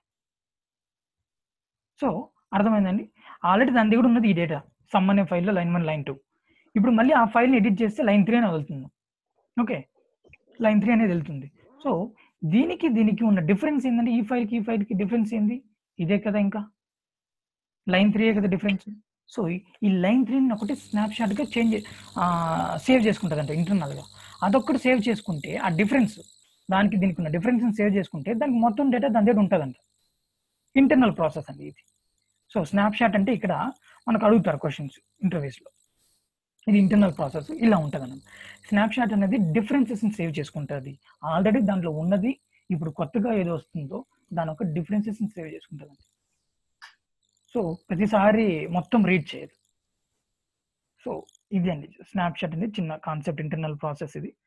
సో అర్థమైందండి ఆల్రెడీ దాని దిగుడు ఉన్నది ఈ డేటా సమ్ అనే ఫైల్లో లైన్ వన్ లైన్ టూ ఇప్పుడు మళ్ళీ ఆ ఫైల్ని ఎడిట్ చేస్తే లైన్ త్రీ అని వెళ్తుంది ఓకే లైన్ త్రీ అనేది వెళ్తుంది సో దీనికి దీనికి ఉన్న డిఫరెన్స్ ఏంటంటే ఈ ఫైల్కి ఈ ఫైల్కి డిఫరెన్స్ ఏంది ఇదే కదా ఇంకా లైన్ త్రీ కదా డిఫరెన్స్ సో ఈ లైన్ త్రీని ఒకటి స్నాప్ షాట్గా చేంజ్ సేవ్ చేసుకుంటుంది అంటే ఇంటర్నల్గా అదొక్కటి సేవ్ చేసుకుంటే ఆ డిఫరెన్స్ దానికి దీనికి ఉన్న డిఫరెన్స్ సేవ్ చేసుకుంటే దానికి మొత్తం డేటా దాని దగ్గర ఉంటుందంట ఇంటర్నల్ ప్రాసెస్ అండి ఇది సో స్నాప్ షాట్ అంటే ఇక్కడ మనకు అడుగుతారు క్వశ్చన్స్ ఇంటర్వ్యూస్లో ఇది ఇంటర్నల్ ప్రాసెస్ ఇలా ఉంటుంది అన్నమాట స్నాప్ షాట్ అనేది డిఫరెన్సెస్ సేవ్ చేసుకుంటుంది ఆల్రెడీ దాంట్లో ఉన్నది ఇప్పుడు కొత్తగా ఏదో వస్తుందో దాని ఒక డిఫరెన్సెస్ సేవ్ చేసుకుంటుంది సో ప్రతిసారి మొత్తం రీడ్ చేయదు సో ఇది అండి స్నాప్ షాట్ అనేది చిన్న కాన్సెప్ట్ ఇంటర్నల్ ప్రాసెస్ ఇది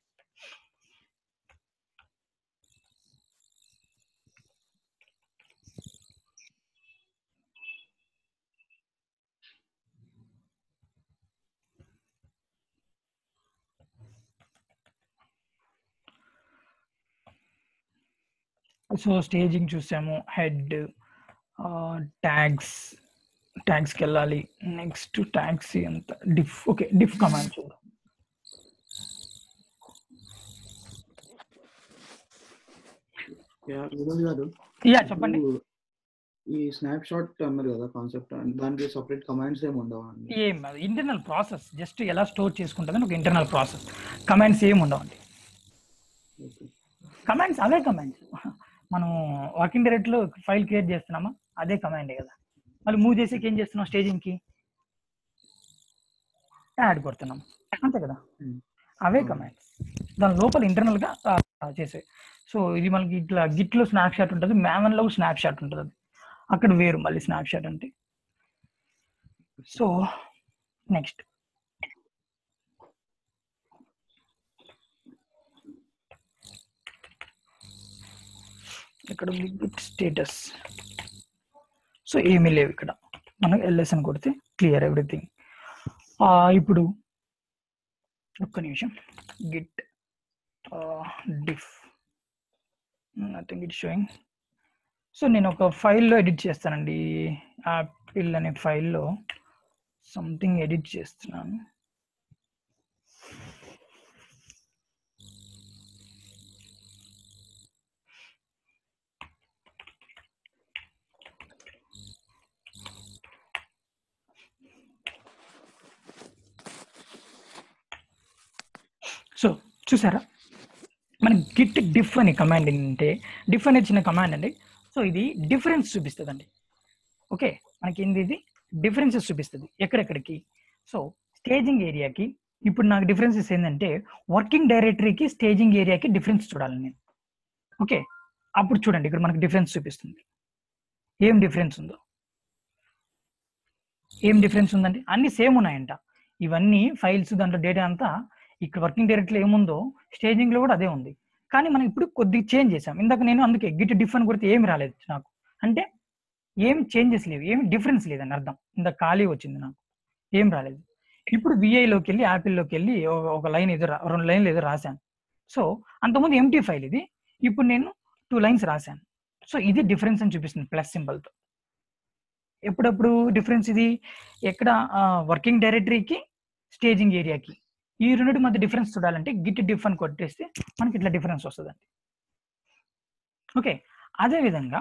సో స్టేజింగ్ చూసాము హెడ్ ట్యాగ్స్ ట్యాగ్స్కి వెళ్ళాలి నెక్స్ట్ ట్యాగ్స్ ఎంత డిఫ్ ఓకే డిఫ్ కమాండ్ చూద్దాం యా, వినోద్ గారు యా చెప్పండి ఇప్పుడు ఈ స్నాప్ షాట్ అన్నారు కదా కాన్సెప్ట్ దానికి సపరేట్ కమాండ్స్ ఏమి ఉండవా అండి ఏం ఇంటర్నల్ ప్రాసెస్ జస్ట్ ఎలా స్టోర్ చేసుకుంటుందని ఒక ఇంటర్నల్ ప్రాసెస్ కమాండ్స్ ఏం ఉండవండి ఓకే కమాండ్స్ అవే కమాండ్స్ మనం వర్కింగ్ డైరెక్ట్ లో ఫైల్ క్రియేట్ చేస్తున్నామా అదే కమాండే కదా మళ్ళీ మూవ్ చేసేకి ఏం చేస్తున్నాం స్టేజింగ్ కి యాడ్ కొడుతున్నాం అంతే కదా Hmm. అవే Hmm. కమాండ్స్ దాని లోపల ఇంటర్నల్ గా ఆ, చేసే సో ఇది మనకి ఇట్లా గిట్ లో స్నాప్ షాట్ ఉంటుంది మ్యామన్ లో స్నాప్ షాట్ ఉంటుంది అది అక్కడ వేరు మళ్ళీ స్నాప్ షాట్ అంటే సో నెక్స్ట్ ఇక్కడ గిట్ స్టేటస్ సో ఏమీ లేవు ఇక్కడ మనం ఎల్ఎస్ అని కొడితే క్లియర్ ఎవ్రీథింగ్ ఇప్పుడు ఒక్క నిమిషం git diff nothing it showing so నేను ఒక ఫైల్లో ఎడిట్ చేస్తానండి యాపిల్ అనే ఫైల్లో సంథింగ్ ఎడిట్ చేస్తున్నాను సో చూసారా మన గిట్ డిఫ్ అనే కమాండ్ ఏంటంటే డిఫ్ అనే చిన్న కమాండ్ అండి సో ఇది డిఫరెన్స్ చూపిస్తుంది అండి ఓకే మనకి ఏంది ఇది డిఫరెన్సెస్ చూపిస్తుంది ఎక్కడెక్కడికి సో స్టేజింగ్ ఏరియాకి ఇప్పుడు నాకు డిఫరెన్సెస్ ఏంటంటే వర్కింగ్ డైరెక్టరీకి స్టేజింగ్ ఏరియాకి డిఫరెన్స్ చూడాలి నేను ఓకే అప్పుడు చూడండి ఇక్కడ మనకి డిఫరెన్స్ చూపిస్తుంది ఏం డిఫరెన్స్ ఉందో ఏం డిఫరెన్స్ ఉందండి అన్ని సేమ్ ఉన్నాయంట ఇవన్నీ ఫైల్స్ దాంట్లో డేటా అంతా ఇక్కడ వర్కింగ్ డైరెక్ట్లో ఏముందో స్టేజింగ్ లో కూడా అదే ఉంది కానీ మనం ఇప్పుడు కొద్దిగా చేంజ్ చేసాం ఇందాక నేను అందుకే గిట్ డిఫ్ అని కొడితే ఏమి రాలేదు నాకు అంటే ఏం చేంజెస్ లేవు ఏం డిఫరెన్స్ లేదని అర్థం ఇంత ఖాళీ వచ్చింది నాకు ఏం రాలేదు ఇప్పుడు విఐలోకి వెళ్ళి యాపిల్లోకి వెళ్ళి ఒక- ఒక లైన్ ఏదో రా- రెండు లైన్లు ఏదో రాశాను సో అంతకుముందు ఎంటీ ఫైల్ ఇది ఇప్పుడు నేను టూ లైన్స్ రాశాను సో ఇది డిఫరెన్స్ అని చూపిస్తుంది ప్లస్ సింబల్తో ఎప్పుడప్పుడు డిఫరెన్స్ ఇది ఎక్కడ వర్కింగ్ డైరెక్టరీకి స్టేజింగ్ ఏరియాకి ఈ రెండింటి మధ్య డిఫరెన్స్ చూడాలంటే గిట్ డిఫ్ అని కొట్టేస్తే మనకి ఇట్లా డిఫరెన్స్ వస్తుందండి ఓకే అదే విధంగా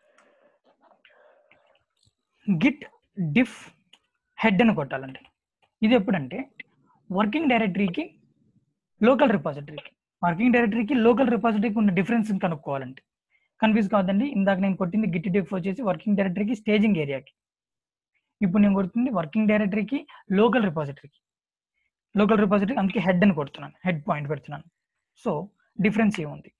గిట్ డిఫ్ హెడ్ అని కొట్టాలండి ఇది ఎప్పుడంటే వర్కింగ్ డైరెక్టరీకి లోకల్ రిపాజిటరీకి వర్కింగ్ డైరెక్టరీకి లోకల్ రిపాజిటరీకి ఉన్న డిఫరెన్స్ కనుక్కోవాలంటే కన్ఫ్యూజ్ కావద్దండి ఇందాక నేను కొట్టింది గిట్ డిఫ్ వచ్చేసి వర్కింగ్ డైరెక్టరీకి స్టేజింగ్ ఏరియాకి ఇప్పుడు నేను కొడుతుంది వర్కింగ్ డైరెక్టరీకి లోకల్ రిపాజిటరీకి లోకల్ రిపాజిటరీ అందుకే హెడ్ అని కొడుతున్నాను హెడ్ పాయింట్ పెడుతున్నాను సో డిఫరెన్స్ ఏముంది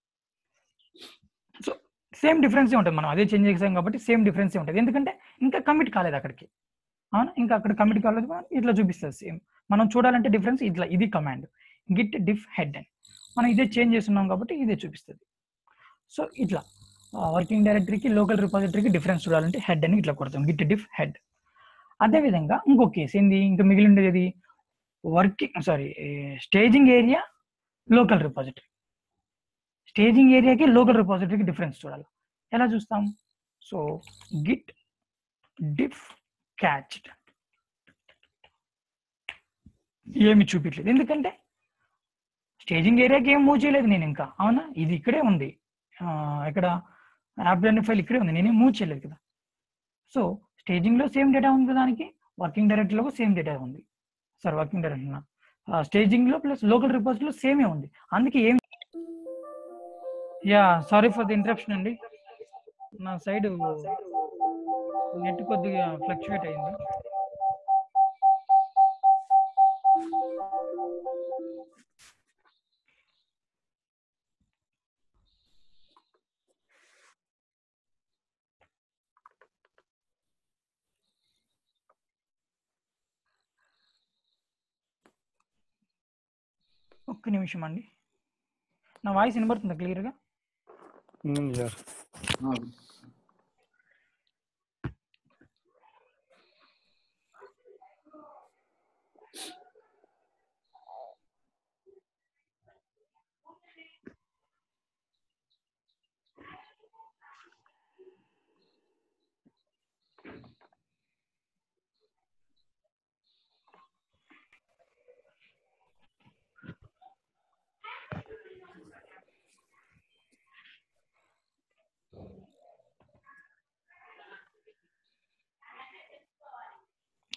సో సేమ్ డిఫరెన్స్ ఉంటుంది మనం అదే చేంజ్ చేసాం కాబట్టి సేమ్ డిఫరెన్స్ ఉంటుంది ఎందుకంటే ఇంకా కమిట్ కాలేదు అక్కడికి అవునా ఇంకా అక్కడ కమిట్ కాలేదు మనం ఇట్లా చూపిస్తుంది సేమ్ మనం చూడాలంటే డిఫరెన్స్ ఇట్లా ఇది కమాండ్ గిట్ డిఫ్ హెడ్ అని మనం ఇదే చేంజ్ చేస్తున్నాం కాబట్టి ఇదే చూపిస్తుంది సో ఇట్లా వర్కింగ్ డైరెక్టరీకి లోకల్ రిపాజిటరీకి డిఫరెన్స్ చూడాలంటే హెడ్ అని ఇట్లా కొడతాం గిట్ డిఫ్ హెడ్ అదే విధంగా ఇంకో కేసు ఏంది ఇంకా మిగిలి ఉండేది working sorry staging area local repository staging ఏరియాకి లోకల్ రిపాజిటరీకి డిఫరెన్స్ చూడాలి ఎలా చూస్తాం సో గిట్ డిఫ్ క్యాచ్డ్ ఏమి చూపించలేదు ఎందుకంటే స్టేజింగ్ ఏరియాకి ఏం మూవ్ చేయలేదు నేను ఇంకా అవునా ఇది ఇక్కడే ఉంది ఆ, ఇక్కడ యాప్ ఫైల్ ఇక్కడే ఉంది నేనేం మూవ్ చేయలేదు కదా సో స్టేజింగ్ లో సేమ్ డేటా ఉంది దానికి వర్కింగ్ డైరెక్ట్ లో సేమ్ డేటా ఉంది సార్ వర్కింగ్ డైరెక్ట్ స్టేజింగ్ లో ప్లస్ లోకల్ రిపోర్ట్స్ లో సేమే ఉంది అందుకే ఏం yeah sorry for the interruption అండి నా సైడ్ నెట్ కొద్దిగా ఫ్లక్చువేట్ అయింది ఒక్క నిమిషం అండి నా వాయిస్ వినబడుతుందా క్లియర్గా సార్ ఆ,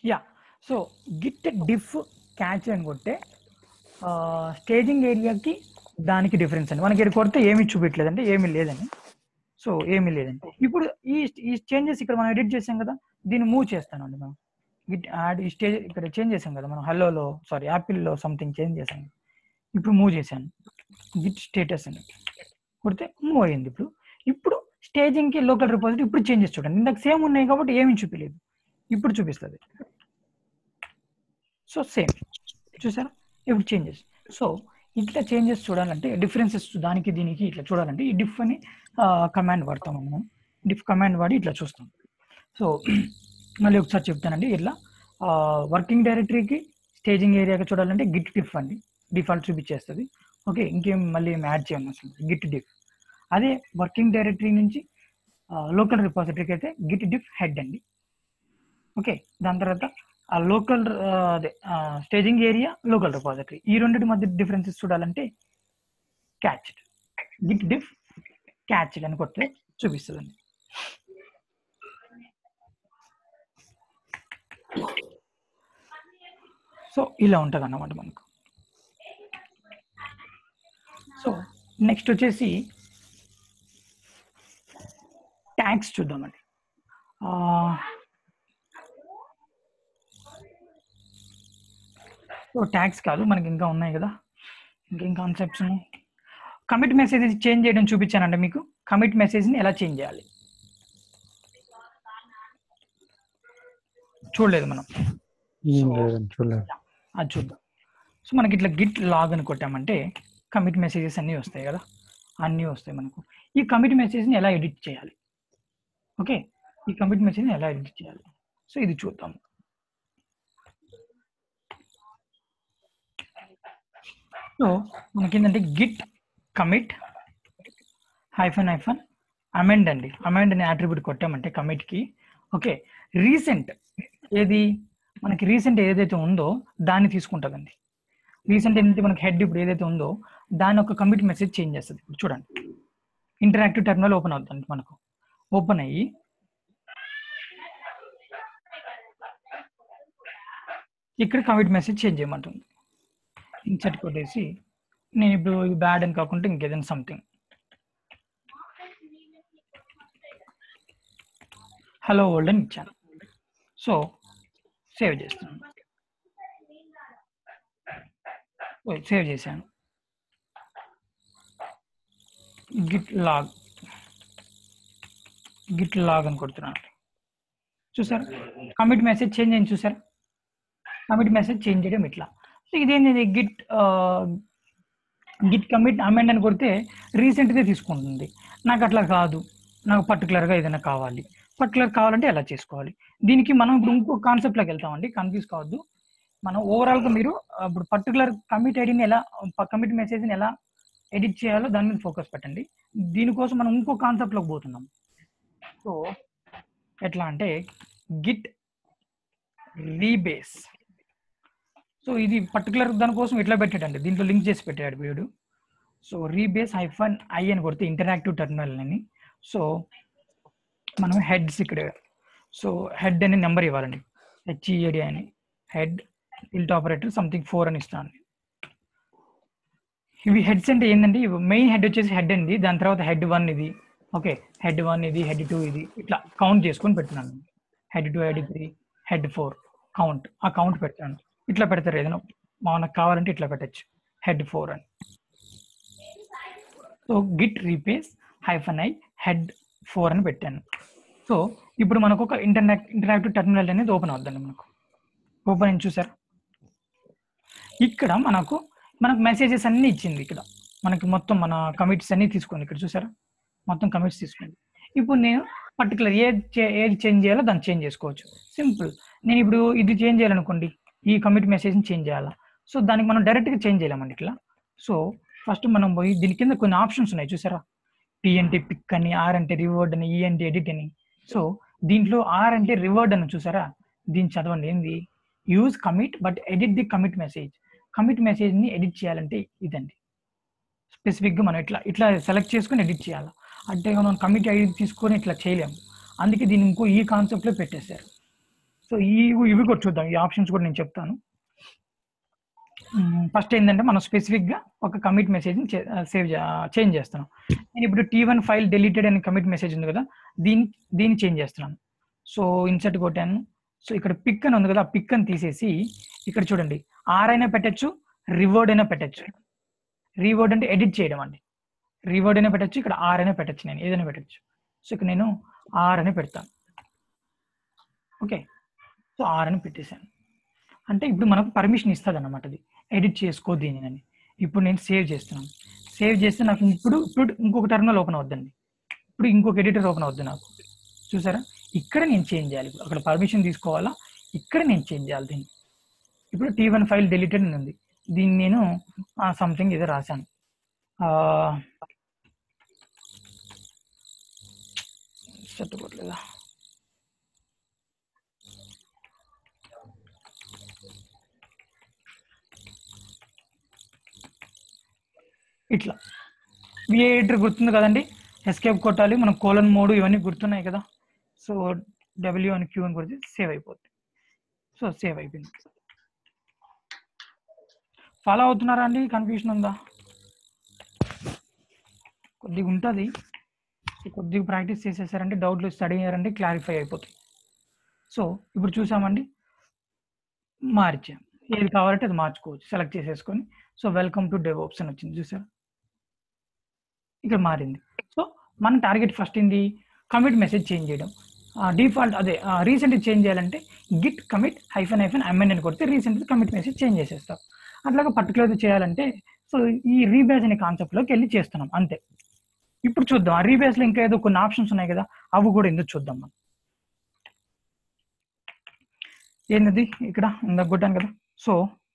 yeah so git diff cached అని కొట్టే స్టేజింగ్ ఏరియాకి దానికి డిఫరెన్స్ అండి మనకి ఇక్కడ కొడితే ఏమీ చూపించలేదండి ఏమీ లేదండి సో ఏమీ లేదండి ఇప్పుడు ఈ ఈ చేంజెస్ ఇక్కడ మనం ఎడిట్ చేసాం కదా దీన్ని మూవ్ చేస్తానండి మనం గిట్ యాడ్ ఈ స్టేజ్ ఇక్కడ చేంజ్ చేసాం కదా మనం హలోలో సారీ యాపిల్లో సంథింగ్ చేంజ్ చేసాం ఇప్పుడు మూవ్ చేశాను గిట్ స్టేటస్ అని కొడితే మూవ్ అయ్యింది ఇప్పుడు ఇప్పుడు స్టేజింగ్కి లోకల్ రిపోజిటరీ ఇప్పుడు చేంజెస్ చూడండి ఇందాక సేమ్ ఉన్నాయి కాబట్టి ఏమీ చూపించలేదు ఇప్పుడు చూపిస్తుంది సో సేమ్ చూసారా ఇప్పుడు చేంజెస్ సో ఇట్లా చేంజెస్ చూడాలంటే డిఫరెన్సెస్ దానికి దీనికి ఇట్లా చూడాలంటే ఈ డిఫ్ అని కమాండ్ వాడతాం మనం డిఫ్ కమాండ్ వాడి ఇట్లా చూస్తాం సో మళ్ళీ ఒకసారి చెప్తానండి ఇట్లా వర్కింగ్ డైరెక్టరీకి స్టేజింగ్ ఏరియాకి చూడాలంటే గిట్ డిఫ్ అండి డిఫాల్ట్ చూపించేస్తుంది ఓకే ఇంకేం మళ్ళీ ఏం యాడ్ చేయండి అసలు గిట్ డిఫ్ అదే వర్కింగ్ డైరెక్టరీ నుంచి లోకల్ రిపాజిటరీకి అయితే గిట్ డిఫ్ హెడ్ అండి ఓకే దాని తర్వాత ఆ లోకల్ అదే స్టేజింగ్ ఏరియా లోకల్ రిపాజిటరీ ఈ రెండింటి మధ్య డిఫరెన్సెస్ చూడాలంటే క్యాచ్ గిట్ డిఫ్ క్యాచ్ అని కొడితే చూపిస్తుందండి సో ఇలా ఉంటుంది అన్నమాట మనకు సో నెక్స్ట్ వచ్చేసి ట్యాక్స్ చూద్దామండి సో ట్యాక్స్ కాదు మనకి ఇంకా ఉన్నాయి కదా ఇంకేం కాన్సెప్ట్స్ ఉన్నాయి కమిట్ మెసేజ్ చేంజ్ చేయడం చూపించానండి మీకు కమిట్ మెసేజ్ని ఎలా చేంజ్ చేయాలి చూడలేదు మనం లేదండి చూడలేదు అది చూద్దాం సో మనకి ఇట్లా గిట్ లాగ్ అని కొట్టామంటే కమిట్ మెసేజెస్ అన్నీ వస్తాయి కదా అన్నీ వస్తాయి మనకు ఈ కమిట్ మెసేజ్ని ఎలా ఎడిట్ చేయాలి ఓకే ఈ కమిట్ మెసేజ్ని ఎలా ఎడిట్ చేయాలి సో ఇది చూద్దాం సో మనకి ఏంటంటే git commit hyphen hyphen amend అండి అమెండ్ అనే అట్రిబ్యూట్ కొట్టామంటే కమిట్కి ఓకే రీసెంట్ ఏది మనకి రీసెంట్ ఏదైతే ఉందో దాన్ని తీసుకుంటుందండి రీసెంట్ ఏంటంటే మనకి హెడ్ ఇప్పుడు ఏదైతే ఉందో దాని ఒక కమిట్ మెసేజ్ చేంజ్ చేస్తుంది ఇప్పుడు చూడండి ఇంటరాక్టివ్ టెర్మినల్ ఓపెన్ అవుతుంది మనకు ఓపెన్ అయ్యి ఇక్కడ కమిట్ మెసేజ్ చేంజ్ చేయమంటుంది ఇన్సర్ట్ కొట్టేసి నేను ఇప్పుడు బ్యాడ్ అని కాకుండా ఇంకేదైనా సంథింగ్ హలో వరల్డ్ అని ఇచ్చాను సో సేవ్ చేస్తాను సేవ్ చేశాను గిట్ లాగ్ గిట్ లాగ్ అని కొడుతున్నాను చూసారు కమిట్ మెసేజ్ చేంజ్ అయింది చూసారు కమిట్ మెసేజ్ చేంజ్ చేయడం ఇట్లా సో ఇదేంటి గిట్ గిట్ కమిట్ అమెండ్ అని కొడితే రీసెంట్గా తీసుకుంటుంది నాకు అట్లా కాదు నాకు పర్టికులర్గా ఏదైనా కావాలి పర్టికులర్ కావాలంటే ఎలా చేసుకోవాలి దీనికి మనం ఇప్పుడు ఇంకో కాన్సెప్ట్లోకి వెళ్తామండి కన్ఫ్యూజ్ కావద్దు మనం ఓవరాల్గా మీరు ఇప్పుడు పర్టికులర్ కమిట్ ఐడిని ఎలా కమిట్ మెసేజ్ని ఎలా ఎడిట్ చేయాలో దాని మీద ఫోకస్ పెట్టండి దీనికోసం మనం ఇంకో కాన్సెప్ట్లోకి పోతున్నాం సో ఎట్లా అంటే గిట్ రీబేస్ సో ఇది పర్టికులర్ దానికోసం ఇట్లా పెట్టాడండి దీంట్లో లింక్ చేసి పెట్టాడు వీడు సో రీబేస్ హైఫన్ ఐ అని కొడితే ఇంటరాక్టివ్ టెర్మినల్ అని సో మనం హెడ్స్ ఇక్కడ సో హెడ్ అనే నెంబర్ ఇవ్వాలండి హెచ్ఈఏడి అని head tilde operator something four అని ఇస్తాను ఇవి హెడ్స్ అంటే ఏంటంటే మెయిన్ హెడ్ వచ్చేసి హెడ్ అండి దాని తర్వాత హెడ్ వన్ ఇది ఓకే హెడ్ వన్ ఇది హెడ్ టూ ఇది ఇట్లా కౌంట్ చేసుకొని పెడుతున్నాను head two head three head four count ఆ కౌంట్ పెట్టాను ఇట్లా పెడతారు ఏదైనా మనకు కావాలంటే ఇట్లా పెట్టచ్చు హెడ్ ఫోర్ అని so git rebase hyphen I head four అని పెట్టాను సో ఇప్పుడు మనకు ఒక ఇంటర్నెట్ ఇంటరాక్టివ్ టెర్మినల్ అనేది ఓపెన్ అవుద్దండి మనకు ఓపెన్ అని చూసారు ఇక్కడ మనకు మనకు మెసేజెస్ అన్ని ఇచ్చింది ఇక్కడ మనకి మొత్తం మన కమిట్స్ అన్ని తీసుకుంది ఇక్కడ చూసారా మొత్తం కమిట్స్ తీసుకుంది ఇప్పుడు నేను పర్టికులర్ ఏది ఏది చేంజ్ చేయాలో దాన్ని చేంజ్ చేసుకోవచ్చు సింపుల్ నేను ఇప్పుడు ఇది చేంజ్ చేయాలనుకోండి ఈ కమిట్ మెసేజ్ని చేంజ్ చేయాలా సో దానికి మనం డైరెక్ట్గా చేంజ్ చేయలేమండి ఇట్లా సో ఫస్ట్ మనం పోయి దీని కింద కొన్ని ఆప్షన్స్ ఉన్నాయి చూసారా పి అంటే పిక్ అని ఆర్ అంటే రివర్డ్ అని ఈ అంటే ఎడిట్ అని సో దీంట్లో ఆర్ అంటే రివర్డ్ అని చూసారా దీన్ని చదవండి ఏంది use commit but edit the commit message commit మెసేజ్ని ఎడిట్ చేయాలంటే ఇదండి స్పెసిఫిక్గా మనం ఇట్లా ఇట్లా సెలెక్ట్ చేసుకొని ఎడిట్ చేయాలి అంటే మనం కమిట్ ఐడి తీసుకొని ఇట్లా చేయలేము అందుకే దీన్ని ఇంకో ఈ కాన్సెప్ట్లో పెట్టేశారు సో ఈ ఇవి కూడా చూద్దాం ఈ ఆప్షన్స్ కూడా నేను చెప్తాను ఫస్ట్ ఏంటంటే మనం స్పెసిఫిక్ గా ఒక కమిట్ మెసేజ్ సేవ్ చేంజ్ చేస్తున్నాం నేను ఇప్పుడు టీ వన్ ఫైల్ డెలీటెడ్ అనే కమిట్ మెసేజ్ ఉంది కదా దీన్ని దీన్ని చేంజ్ చేస్తున్నాను సో ఇన్సర్ట్ కొట్టాను సో ఇక్కడ పిక్ అని ఉంది కదా ఆ పిక్ అని తీసేసి ఇక్కడ చూడండి ఆర్ అయినా పెట్టచ్చు రివర్డ్ అయినా పెట్టచ్చు రివర్డ్ అంటే ఎడిట్ చేయడం అండి రివర్డ్ అయినా పెట్టచ్చు ఇక్కడ ఆర్ అయినా పెట్టచ్చు నేను ఏదైనా పెట్టచ్చు సో ఇక్కడ నేను ఆర్ అని పెడతాను ఓకే సో ఆర్ అని పెట్టేశాను అంటే ఇప్పుడు మనకు పర్మిషన్ ఇస్తుంది అన్నమాట అది ఎడిట్ చేసుకో దీనిని అని ఇప్పుడు నేను సేవ్ చేస్తున్నాను సేవ్ చేస్తే నాకు ఇప్పుడు ఇప్పుడు ఇంకొక టర్మినల్ ఓపెన్ అవుద్దండి ఇప్పుడు ఇంకొక ఎడిటర్ ఓపెన్ అవుద్ది నాకు చూసారా ఇక్కడ నేను చేంజ్ చేయాలి ఇప్పుడు అక్కడ పర్మిషన్ తీసుకోవాలా ఇక్కడ నేను చేంజ్ చేయాలి దీన్ని ఇప్పుడు టీ వన్ ఫైల్ డెలిటెడ్ అని ఉంది దీన్ని నేను సంథింగ్ ఏదో రాశాను చట్టుకోవట్లేదా ఇట్లా విఏటర్ గుర్తుంది కదండి ఎస్కేప్ కొట్టాలి మనం కోలన్ మోడ్ ఇవన్నీ గుర్తున్నాయి కదా సో డబ్ల్యూ అని క్యూ అని కొడితే సేవ్ అయిపోద్ది సో సేవ్ అయిపోయింది ఫాలో అవుతున్నారా అండి కన్ఫ్యూషన్ ఉందా కొద్దిగా ఉంటుంది కొద్దిగా ప్రాక్టీస్ చేసేసారంటే డౌట్లు స్టడీ అయ్యారంటే క్లారిఫై అయిపోతాయి సో ఇప్పుడు చూసామండి మార్చాం ఏది కావాలంటే అది మార్చుకోవచ్చు సెలెక్ట్ చేసేసుకొని సో వెల్కమ్ టు డెవోప్స్ అని వచ్చింది చూసారు ఇక్కడ మారింది సో మన టార్గెట్ ఫస్ట్ ఏంది కమిట్ మెసేజ్ చేంజ్ చేయడం డిఫాల్ట్ అదే రీసెంట్ చేంజ్ చేయాలంటే git commit hyphen hyphen amend అని కొడితే రీసెంట్ కమిట్ మెసేజ్ చేంజ్ చేసేస్తాం అట్లాగా పర్టికులర్ చేయాలంటే సో ఈ రీబేస్ అనే కాన్సెప్ట్లోకి వెళ్ళి చేస్తున్నాం అంతే ఇప్పుడు చూద్దాం ఆ రీబేస్ లో ఇంకా ఏదో కొన్ని ఆప్షన్స్ ఉన్నాయి కదా అవి కూడా ఎందుకు చూద్దాం మనం ఏంటది ఇక్కడ ఇందాక కొట్టాను కదా సో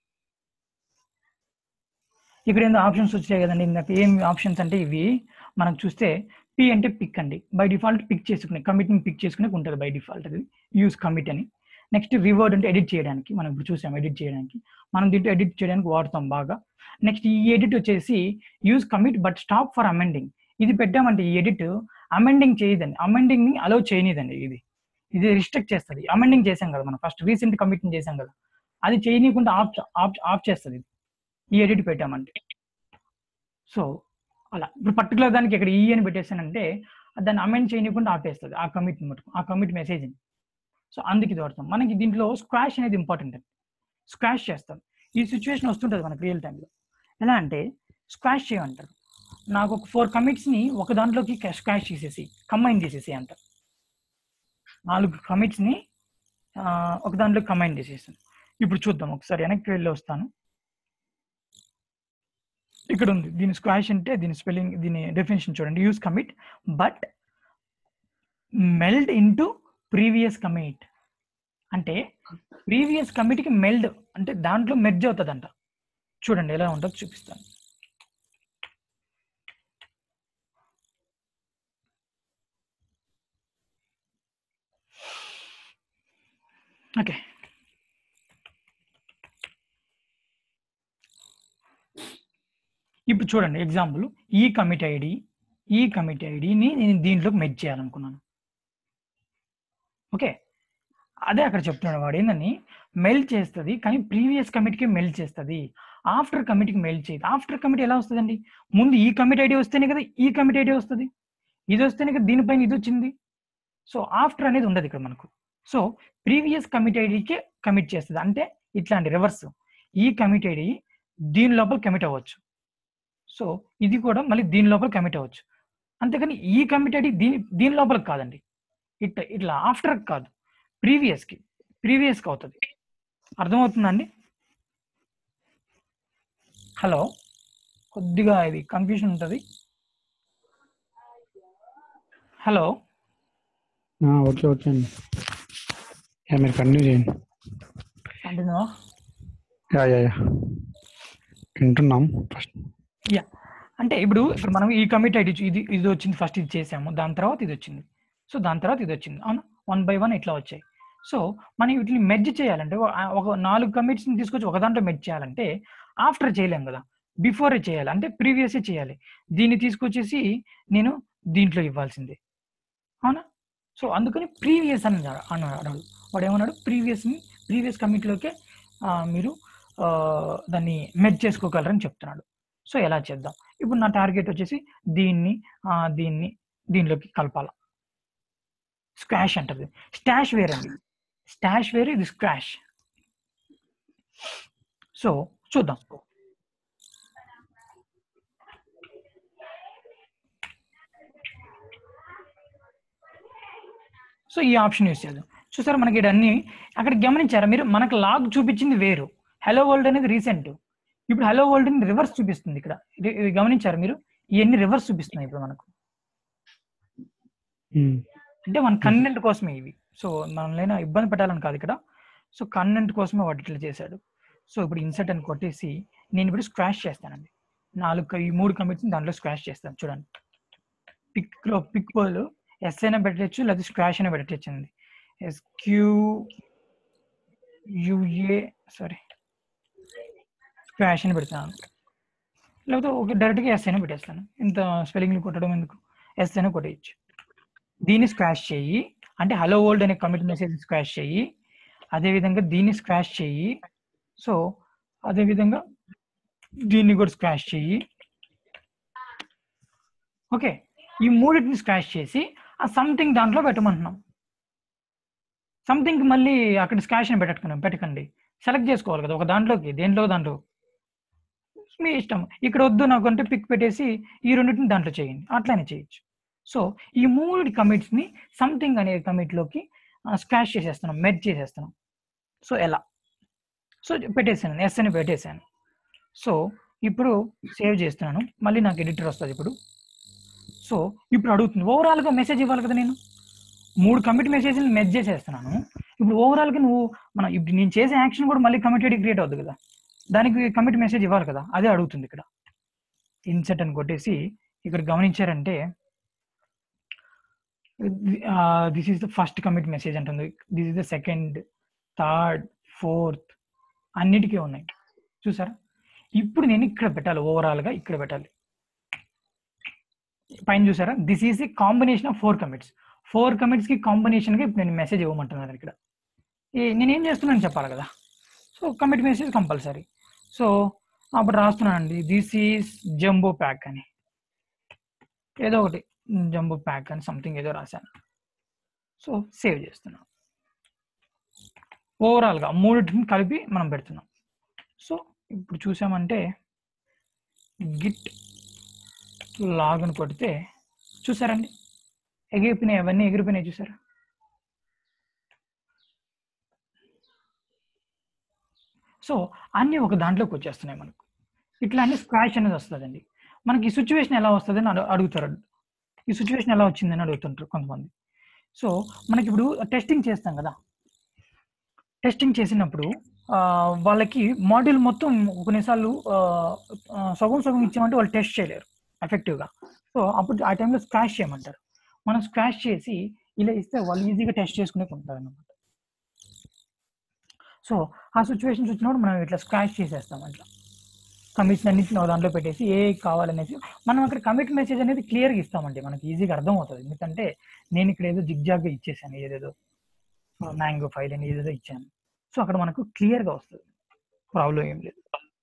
ఇక్కడ ఏందో ఆప్షన్స్ వచ్చాయి కదండి ఇందాక ఏం ఆప్షన్స్ అంటే ఇవి మనం చూస్తే పి అంటే పిక్ అండి బై డిఫాల్ట్ పిక్ చేసుకునే కమిట్ని పిక్ చేసుకునే ఉంటుంది బై డిఫాల్ట్ అది యూస్ కమిట్ అని నెక్స్ట్ రివర్డ్ అంటే ఎడిట్ చేయడానికి మనం ఇప్పుడు చూసాం ఎడిట్ చేయడానికి మనం దీంట్లో ఎడిట్ చేయడానికి వాడతాం బాగా నెక్స్ట్ ఈ ఎడిట్ వచ్చేసి use commit but stop for amending ఇది పెట్టామంటే ఈ ఎడిట్ అమెండింగ్ చేయదండి అమెండింగ్ ని అలౌ చేయనిదండి ఇది ఇది రిస్ట్రిక్ట్ చేస్తుంది అమెండింగ్ చేసాం కదా మనం ఫస్ట్ రీసెంట్ కమిట్ చేసాం కదా అది చేయనీయకుండా ఆఫ్ ఆఫ్ ఆఫ్ చేస్తుంది ఇది ఈ ఎడిట్ పెట్టామంటే సో అలా ఇప్పుడు పర్టికులర్ దానికి ఇక్కడ ఈ అని పెట్టేసానంటే దాన్ని అమెండ్ చేయనీయకుండా ఆపేస్తుంది ఆ కమిట్ మటుకు ఆ కమిట్ మెసేజ్ని సో అందుకు ఇది వాడతాం మనకి దీంట్లో స్క్వాష్ అనేది ఇంపార్టెంట్ అండి స్క్వాష్ చేస్తాం ఈ సిచ్యువేషన్ వస్తుంటుంది మనకి రియల్ టైంలో ఎలా అంటే స్క్వాష్ చేయమంటారు నాకు ఒక ఫోర్ కమిట్స్ని ఒక దాంట్లోకి స్క్వాష్ చేసేసి కంబైన్ చేసేసి అంటారు నాలుగు కమిట్స్ని ఒక దాంట్లో కంబైన్ చేసేసాను ఇప్పుడు చూద్దాం ఒకసారి వెనక్కి వెళ్ళి వస్తాను ఇక్కడ ఉంది దీని స్క్వాష్ అంటే దీని స్పెల్లింగ్ దీని డెఫినేషన్ చూడండి use commit but meld into previous commit అంటే ప్రీవియస్ కమిట్కి మెల్డ్ అంటే దాంట్లో మెర్జ్ అవుతుందంట చూడండి ఎలా ఉంటుందో చూపిస్తాను ఓకే ఇప్పుడు చూడండి ఎగ్జాంపుల్ ఈ కమిట్ ఐడి ఈ కమిట్ ఐడిని నేను దీంట్లోకి మెచ్ చేయాలనుకున్నాను ఓకే అదే అక్కడ చెప్తున్నాడు వాడు ఏందని మెయిల్ చేస్తుంది కానీ ప్రీవియస్ కమిట్కి మెయిల్ చేస్తుంది ఆఫ్టర్ కమిట్కి మెయిల్ చేయదు ఆఫ్టర్ కమిట్ ఎలా వస్తుందండి ముందు ఈ కమిట్ ఐడి వస్తేనే కదా ఈ కమిట్ ఐడి వస్తుంది ఇది వస్తేనే కదా దీనిపైన ఇది వచ్చింది సో ఆఫ్టర్ అనేది ఉండదు ఇక్కడ మనకు సో ప్రీవియస్ కమిట్ ఐడికి కమిట్ చేస్తుంది అంటే ఇట్లాంటి రివర్స్ ఈ కమిట్ ఐడి దీని లోపల కమిట్ అవ్వచ్చు సో ఇది కూడా మళ్ళీ దీని లోపల కమిట్ అవ్వచ్చు అంతేకాని ఈ కమిట్ ఐడి దీని దీని లోపలికి కాదండి ఇట్లా ఇట్లా ఆఫ్టర్ కాదు ప్రీవియస్కి ప్రీవియస్కి అవుతుంది అర్థమవుతుందండి హలో కొద్దిగా ఇది కన్ఫ్యూషన్ ఉంటుంది హలో ఓకే ఓకే అండి యా మీరు కంటిన్యూ చేయండి అంటున్నావా యా యా యా వింటున్నాం ఫస్ట్ యా అంటే ఇప్పుడు ఇప్పుడు మనం ఈ కమిట్ ఐడి ఇది ఇది వచ్చింది ఫస్ట్ ఇది చేసాము దాని తర్వాత ఇది వచ్చింది సో దాని తర్వాత ఇది వచ్చింది అవునా వన్ బై వన్ ఇట్లా వచ్చాయి సో మనం వీటిని మెర్జ్ చేయాలంటే ఒక- ఒక నాలుగు కమిట్స్ని తీసుకొచ్చి ఒక దాంట్లో మెర్జ్ చేయాలంటే ఆఫ్టర్ చేయలేం కదా బిఫోరే చేయాలి అంటే ప్రీవియసే చేయాలి దీన్ని తీసుకొచ్చేసి నేను దీంట్లో ఇవ్వాల్సిందే అవునా సో అందుకని ప్రీవియస్ అని అన్నాడు వాడు ఏమన్నాడు ప్రీవియస్ ప్రీవియస్ కమిట్లోకే మీరు ఆ, దాన్ని మెడ్ చేసుకోగలరని చెప్తున్నాడు సో ఎలా చేద్దాం ఇప్పుడు నా టార్గెట్ వచ్చేసి దీన్ని ఆ, దీన్ని దీనిలోకి కలపాల స్క్వాష్ అంటది స్టాష్ వేరండి స్టాష్ వేరు ఇది స్క్వాష్ సో చూద్దాం సో ఈ ఆప్షన్ యూస్ చేద్దాం చూసారా మనకి ఇవన్నీ అక్కడ గమనించారా మీరు మనకు లాగ్ చూపించింది వేరు హలో వరల్డ్ అనేది రీసెంట్ ఇప్పుడు హలో వరల్డ్ ని రివర్స్ చూపిస్తుంది ఇక్కడ ఇది ఇది గమనించారు మీరు ఇవన్నీ రివర్స్ చూపిస్తున్నాయి ఇప్పుడు మనకు అంటే మన కన్నెంట్ కోసమే ఇవి సో మనల్ని ఇబ్బంది పెట్టాలని కాదు ఇక్కడ సో కన్నెంట్ కోసమే వాటి ఇట్లా చేశాడు సో ఇప్పుడు ఇన్సర్ట్ అని కొట్టేసి నేను ఇప్పుడు స్క్వాష్ చేస్తానండి నాలుగు ఈ మూడు కమిట్స్ దాంట్లో స్క్వాష్ చేస్తాను చూడండి పిక్ లో పిక్ బోల్ ఎస్ అయినా పెట్టచ్చు లేదా స్క్వాష్ అయినా పెట్టచ్చు అండి ఎస్క్యూ యుఏ సారీ స్క్వాష్ అని పెడతాను లేకపోతే ఒక డైరెక్ట్గా ఎస్ అయినా పెట్టేస్తాను ఇంత స్పెల్లింగ్లు కొట్టడం ఎందుకు ఎస్ అయినా కొట్టేయచ్చు దీన్ని స్క్వాష్ చెయ్యి అంటే హలో వరల్డ్ అనే కమిట్ మెసేజ్ స్క్వాష్ చెయ్యి అదేవిధంగా దీన్ని స్క్వాష్ చెయ్యి సో అదేవిధంగా దీన్ని కూడా స్క్వాష్ చెయ్యి ఓకే ఈ మూడింటిని స్క్వాష్ చేసి ఆ సంథింగ్ దాంట్లో పెట్టమంటున్నాం సంథింగ్ మళ్ళీ అక్కడ స్క్వాష్ అని పెట్టకండి పెట్టకండి సెలెక్ట్ చేసుకోవాలి కదా ఒక దాంట్లోకి దేంట్లో దాంట్లో మీ ఇష్టం ఇక్కడ వద్దు నాకు అంటే పిక్ పెట్టేసి ఈ రెండింటిని దాంట్లో చేయండి అట్లనే చేయొచ్చు సో ఈ మూడు కమిట్స్ ని సంథింగ్ అనే కమిట్ లోకి స్క్రాష్ చేసేస్తున్నాం మెడ్ చేసేస్తున్నాం సో ఎలా సో పెట్టేసాను ఎస్ అని పెట్టేశాను సో ఇప్పుడు సేవ్ చేస్తున్నాను మళ్ళీ నాకు ఎడిటర్ వస్తుంది ఇప్పుడు సో ఇప్పుడు అడుగుతుంది ఓవరాల్ గా మెసేజ్ ఇవ్వాలి కదా నేను మూడు కమిట్ మెసేజ్ మెజ్ చేసేస్తున్నాను ఇప్పుడు ఓవరాల్ గా నువ్వు మన ఇప్పుడు నేను చేసే యాక్షన్ కూడా మళ్ళీ కమిటెడ్ క్రియేట్ అవుతుంది కదా దానికి కమిట్ మెసేజ్ ఇవ్వాలి కదా అదే అడుగుతుంది ఇక్కడ ఇన్సెట్ అని కొట్టేసి ఇక్కడ గమనించారంటే this is the first commit message అంటుంది this is the second third fourth అన్నిటికీ ఉన్నాయి చూసారా ఇప్పుడు నేను ఇక్కడ పెట్టాలి ఓవరాల్ గా ఇక్కడ పెట్టాలి పైన చూసారా this is the combination of four commits four commits కి కాంబినేషన్ గా ఇప్పుడు నేను మెసేజ్ ఇవ్వమంటున్నాను ఇక్కడ ఈ- నేను ఏం చేస్తున్నాను చెప్పాలి కదా so commit message compulsory so అప్పుడు రాస్తున్నానండి దిస్ ఈస్ జంబో ప్యాక్ అని ఏదో ఒకటి జంబో ప్యాక్ అని సంథింగ్ ఏదో రాశాను సో సేవ్ చేస్తున్నాం ఓవరాల్గా మూడింటిని కలిపి మనం పెడుతున్నాం సో ఇప్పుడు చూసామంటే గిట్ లాగ్ అని కొడితే చూసారండి ఎగిరిపోయినాయి అవన్నీ ఎగిరిపోయినాయి చూసారా సో అన్నీ ఒక దాంట్లోకి వచ్చేస్తున్నాయి మనకు ఇట్లా అన్ని స్క్రాచ్ అనేది వస్తుందండి మనకి ఈ సిచ్యువేషన్ ఎలా వస్తుంది అని అడు- అడుగుతారు ఈ సిచ్యువేషన్ ఎలా వచ్చిందని అడుగుతుంటారు కొంతమంది సో మనకి ఇప్పుడు టెస్టింగ్ చేస్తాం కదా టెస్టింగ్ చేసినప్పుడు ఆ, వాళ్ళకి మాడ్యూల్ మొత్తం కొన్నిసార్లు ఆ, ఆ, సగం సగం ఇచ్చామంటే వాళ్ళు టెస్ట్ చేయలేరు ఎఫెక్టివ్గా సో అప్పుడు ఆ టైంలో స్క్రాష్ చేయమంటారు మనం స్క్రాష్ చేసి ఇలా ఇస్తే వాళ్ళు ఈజీగా టెస్ట్ చేసుకునే ఉంటారు అనమాట సో ఆ సిచ్యువేషన్స్ వచ్చినప్పుడు మనం ఇట్లా స్క్రాష్ చేసేస్తాం అట్లా కమిట్స్ అన్నింటిని ఒక దాంట్లో పెట్టేసి ఏ కావాలనేసి మనం అక్కడ కమిట్ మెసేజ్ అనేది క్లియర్గా ఇస్తామండి మనకి ఈజీగా అర్థం అవుతుంది ఎందుకంటే నేను ఇక్కడ ఏదో జిగ్జాగ్గా ఇచ్చేసాను ఏదేదో మ్యాంగో ఫైల్ అని ఏదేదో ఇచ్చాను సో అక్కడ మనకు క్లియర్గా వస్తుంది ప్రాబ్లం ఏం లేదు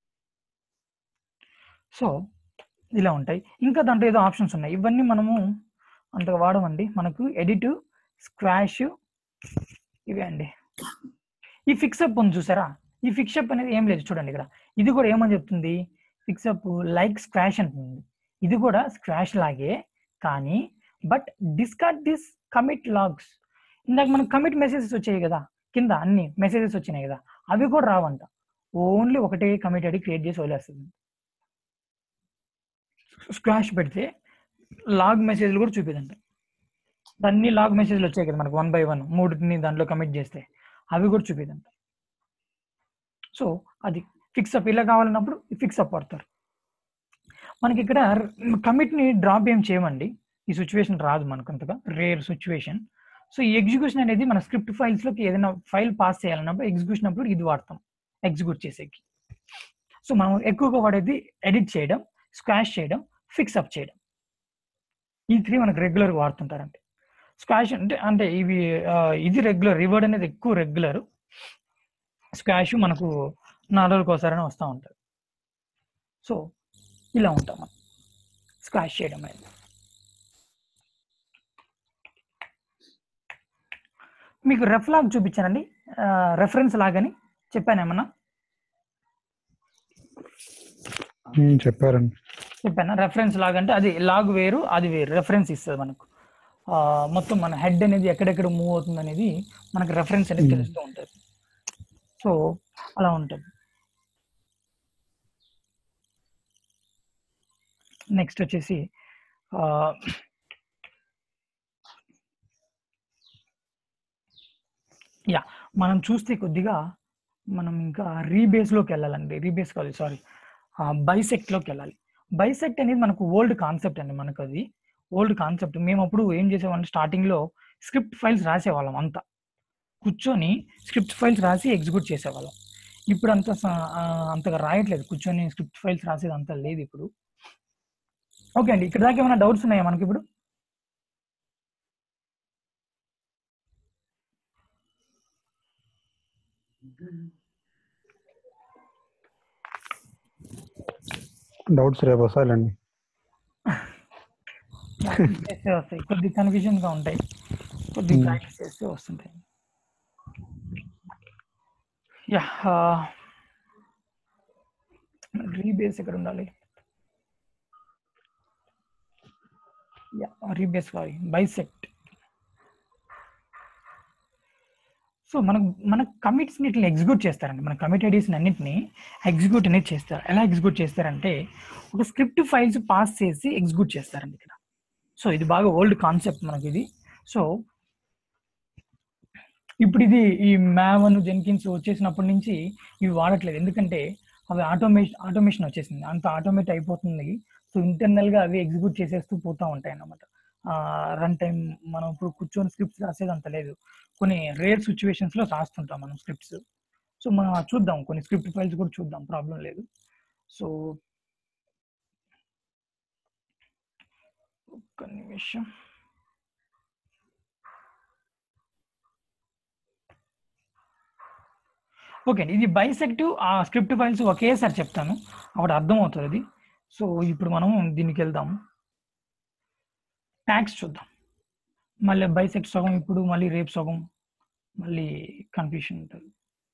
సో ఇలా ఉంటాయి ఇంకా దాంట్లో ఏదో ఆప్షన్స్ ఉన్నాయి ఇవన్నీ మనము అంతగా వాడమండి మనకు ఎడిట్ స్క్వాష్ ఇవే అండి ఈ ఫిక్సప్ ఉంది చూసారా ఈ ఫిక్సప్ అనేది ఏం లేదు చూడండి ఇక్కడ ఇది కూడా ఏమని చెప్తుంది ఫిక్సప్ లైక్ స్క్వాష్ అంటుంది ఇది కూడా స్క్వాష్ లాగే కానీ but discard this commit logs ఇందాక మనకు కమిట్ మెసేజెస్ వచ్చాయి కదా కింద అన్ని మెసేజెస్ వచ్చినాయి కదా అవి కూడా రావంట ఓన్లీ ఒకటే కమిట్ ఐడి క్రియేట్ చేసి వదిలేస్తుంది స్క్వాష్ పెడితే లాగ్ మెసేజ్లు కూడా చూపిదంట అన్ని లాగ్ మెసేజ్లు వచ్చాయి కదా మనకు వన్ బై వన్ మూడుని దాంట్లో కమిట్ చేస్తే అవి కూడా చూపిదంట సో అది ఫిక్సప్ ఇలా కావాలన్నప్పుడు ఫిక్సప్ పడతారు మనకి ఇక్కడ కమిట్ని డ్రాప్ ఏం చేయమండి ఈ సిచ్యువేషన్ రాదు మనకు అంతగా రేర్ సిచ్యువేషన్ సో ఈ ఎగ్జిక్యూషన్ అనేది మన స్క్రిప్ట్ ఫైల్స్లోకి ఏదైనా ఫైల్ పాస్ చేయాలన్నప్పుడు ఎగ్జిక్యూషన్ అప్పుడు ఇది వాడతాం ఎగ్జిక్యూట్ చేసేకి సో మనం ఎక్కువగా వాడేది ఎడిట్ చేయడం స్క్వాష్ చేయడం ఫిక్స్ అప్ చేయడం ఈ త్రీ మనకు రెగ్యులర్గా వాడుతుంటారండి స్క్వాష్ అంటే అంటే ఇవి ఆ, ఇది రెగ్యులర్ రివర్డ్ అనేది ఎక్కువ రెగ్యులర్ స్క్వాష్ మనకు నాలుగు రోజులకు ఒకసారి వస్తూ ఉంటుంది సో ఇలా ఉంటాం మనం స్క్వాష్ చేయడం అనేది మీకు రెఫ్ లాగ్ చూపించానండి రెఫరెన్స్ లాగని చెప్పాను ఏమన్నా ఉమ్, చెప్పారండి చెప్పాను రెఫరెన్స్ లాగ్ అంటే అది లాగ్ వేరు అది వేరు రెఫరెన్స్ ఇస్తుంది మనకు ఆ, మొత్తం మన హెడ్ అనేది ఎక్కడెక్కడ మూవ్ అవుతుంది అనేది మనకు రెఫరెన్స్ అనేది Hmm. తెలుస్తూ ఉంటుంది సో అలా ఉంటుంది నెక్స్ట్ వచ్చేసి ఆ, యా మనం చూస్తే కొద్దిగా మనం ఇంకా రీబేస్లోకి వెళ్ళాలండి రీబేస్ కాదు సారీ బైసెక్ట్లోకి వెళ్ళాలి బైసెక్ట్ అనేది మనకు ఓల్డ్ కాన్సెప్ట్ అండి మనకు అది ఓల్డ్ కాన్సెప్ట్ మేము అప్పుడు ఏం చేసేవాళ్ళం స్టార్టింగ్లో స్క్రిప్ట్ ఫైల్స్ రాసేవాళ్ళం అంతా కూర్చొని స్క్రిప్ట్ ఫైల్స్ రాసి ఎగ్జిక్యూట్ చేసేవాళ్ళం ఇప్పుడు అంత స- ఆ, అంతగా రాయట్లేదు కూర్చొని స్క్రిప్ట్ ఫైల్స్ రాసేది అంత లేదు ఇప్పుడు ఓకే అండి ఇక్కడ దాకా ఏమైనా డౌట్స్ ఉన్నాయా మనకి ఇప్పుడు డౌట్స్ రేపు వస్తాయండి ప్రాక్టీస్ చేస్తే వస్తాయి కొద్ది కన్ఫ్యూజన్ గా ఉంటాయి కొద్ది Hmm. ప్రాక్టీస్ చేస్తే వస్తుంటాయి యా రీబేస్ ఎక్కడ ఉండాలి యా రీబేస్ కావాలి బైసెక్ట్ సో మనకు మన కమిట్స్ ఇట్లా ఎగ్జిక్యూట్ చేస్తారండి మన కమిట్ ఐడీస్ అన్నింటినీ ఎగ్జిక్యూట్ అనేది చేస్తారు ఎలా ఎగ్జిక్యూట్ చేస్తారంటే ఒక స్క్రిప్ట్ ఫైల్స్ పాస్ చేసి ఎగ్జిక్యూట్ చేస్తారండి ఇక్కడ సో ఇది బాగా ఓల్డ్ కాన్సెప్ట్ మనకి ఇది సో ఇప్పుడు ఇది ఈ మ్యావన్ జెన్కిన్స్ వచ్చేసినప్పటి నుంచి ఇవి వాడట్లేదు ఎందుకంటే అవి ఆటోమేషన్ ఆటోమేషన్ వచ్చేసింది అంత ఆటోమేట్ అయిపోతుంది సో ఇంటర్నల్ గా అవి ఎగ్జిక్యూట్ చేసేస్తూ పోతా ఉంటాయి అన్నమాట రన్ టైం మనం ఇప్పుడు కూర్చొని స్క్రిప్ట్స్ రాసేది అంత లేదు కొన్ని రేర్ సిచ్యువేషన్స్ లో రాస్తుంటాం మనం స్క్రిప్ట్స్ సో మనం అది చూద్దాం కొన్ని స్క్రిప్ట్ ఫైల్స్ కూడా చూద్దాం ప్రాబ్లం లేదు సో ఒక్క నిమిషం ఓకే అండి ఇది బైసెక్టివ్ ఆ స్క్రిప్ట్ ఫైల్స్ ఒకేసారి చెప్తాను అప్పుడు అర్థం అవుతుంది అది సో ఇప్పుడు మనం దీనికి వెళ్దాం ట్యాక్స్ చూద్దాం మళ్ళీ బైసెక్ట్ సగం ఇప్పుడు మళ్ళీ రేపు సగం మళ్ళీ కన్ఫ్యూషన్ ఉంటుంది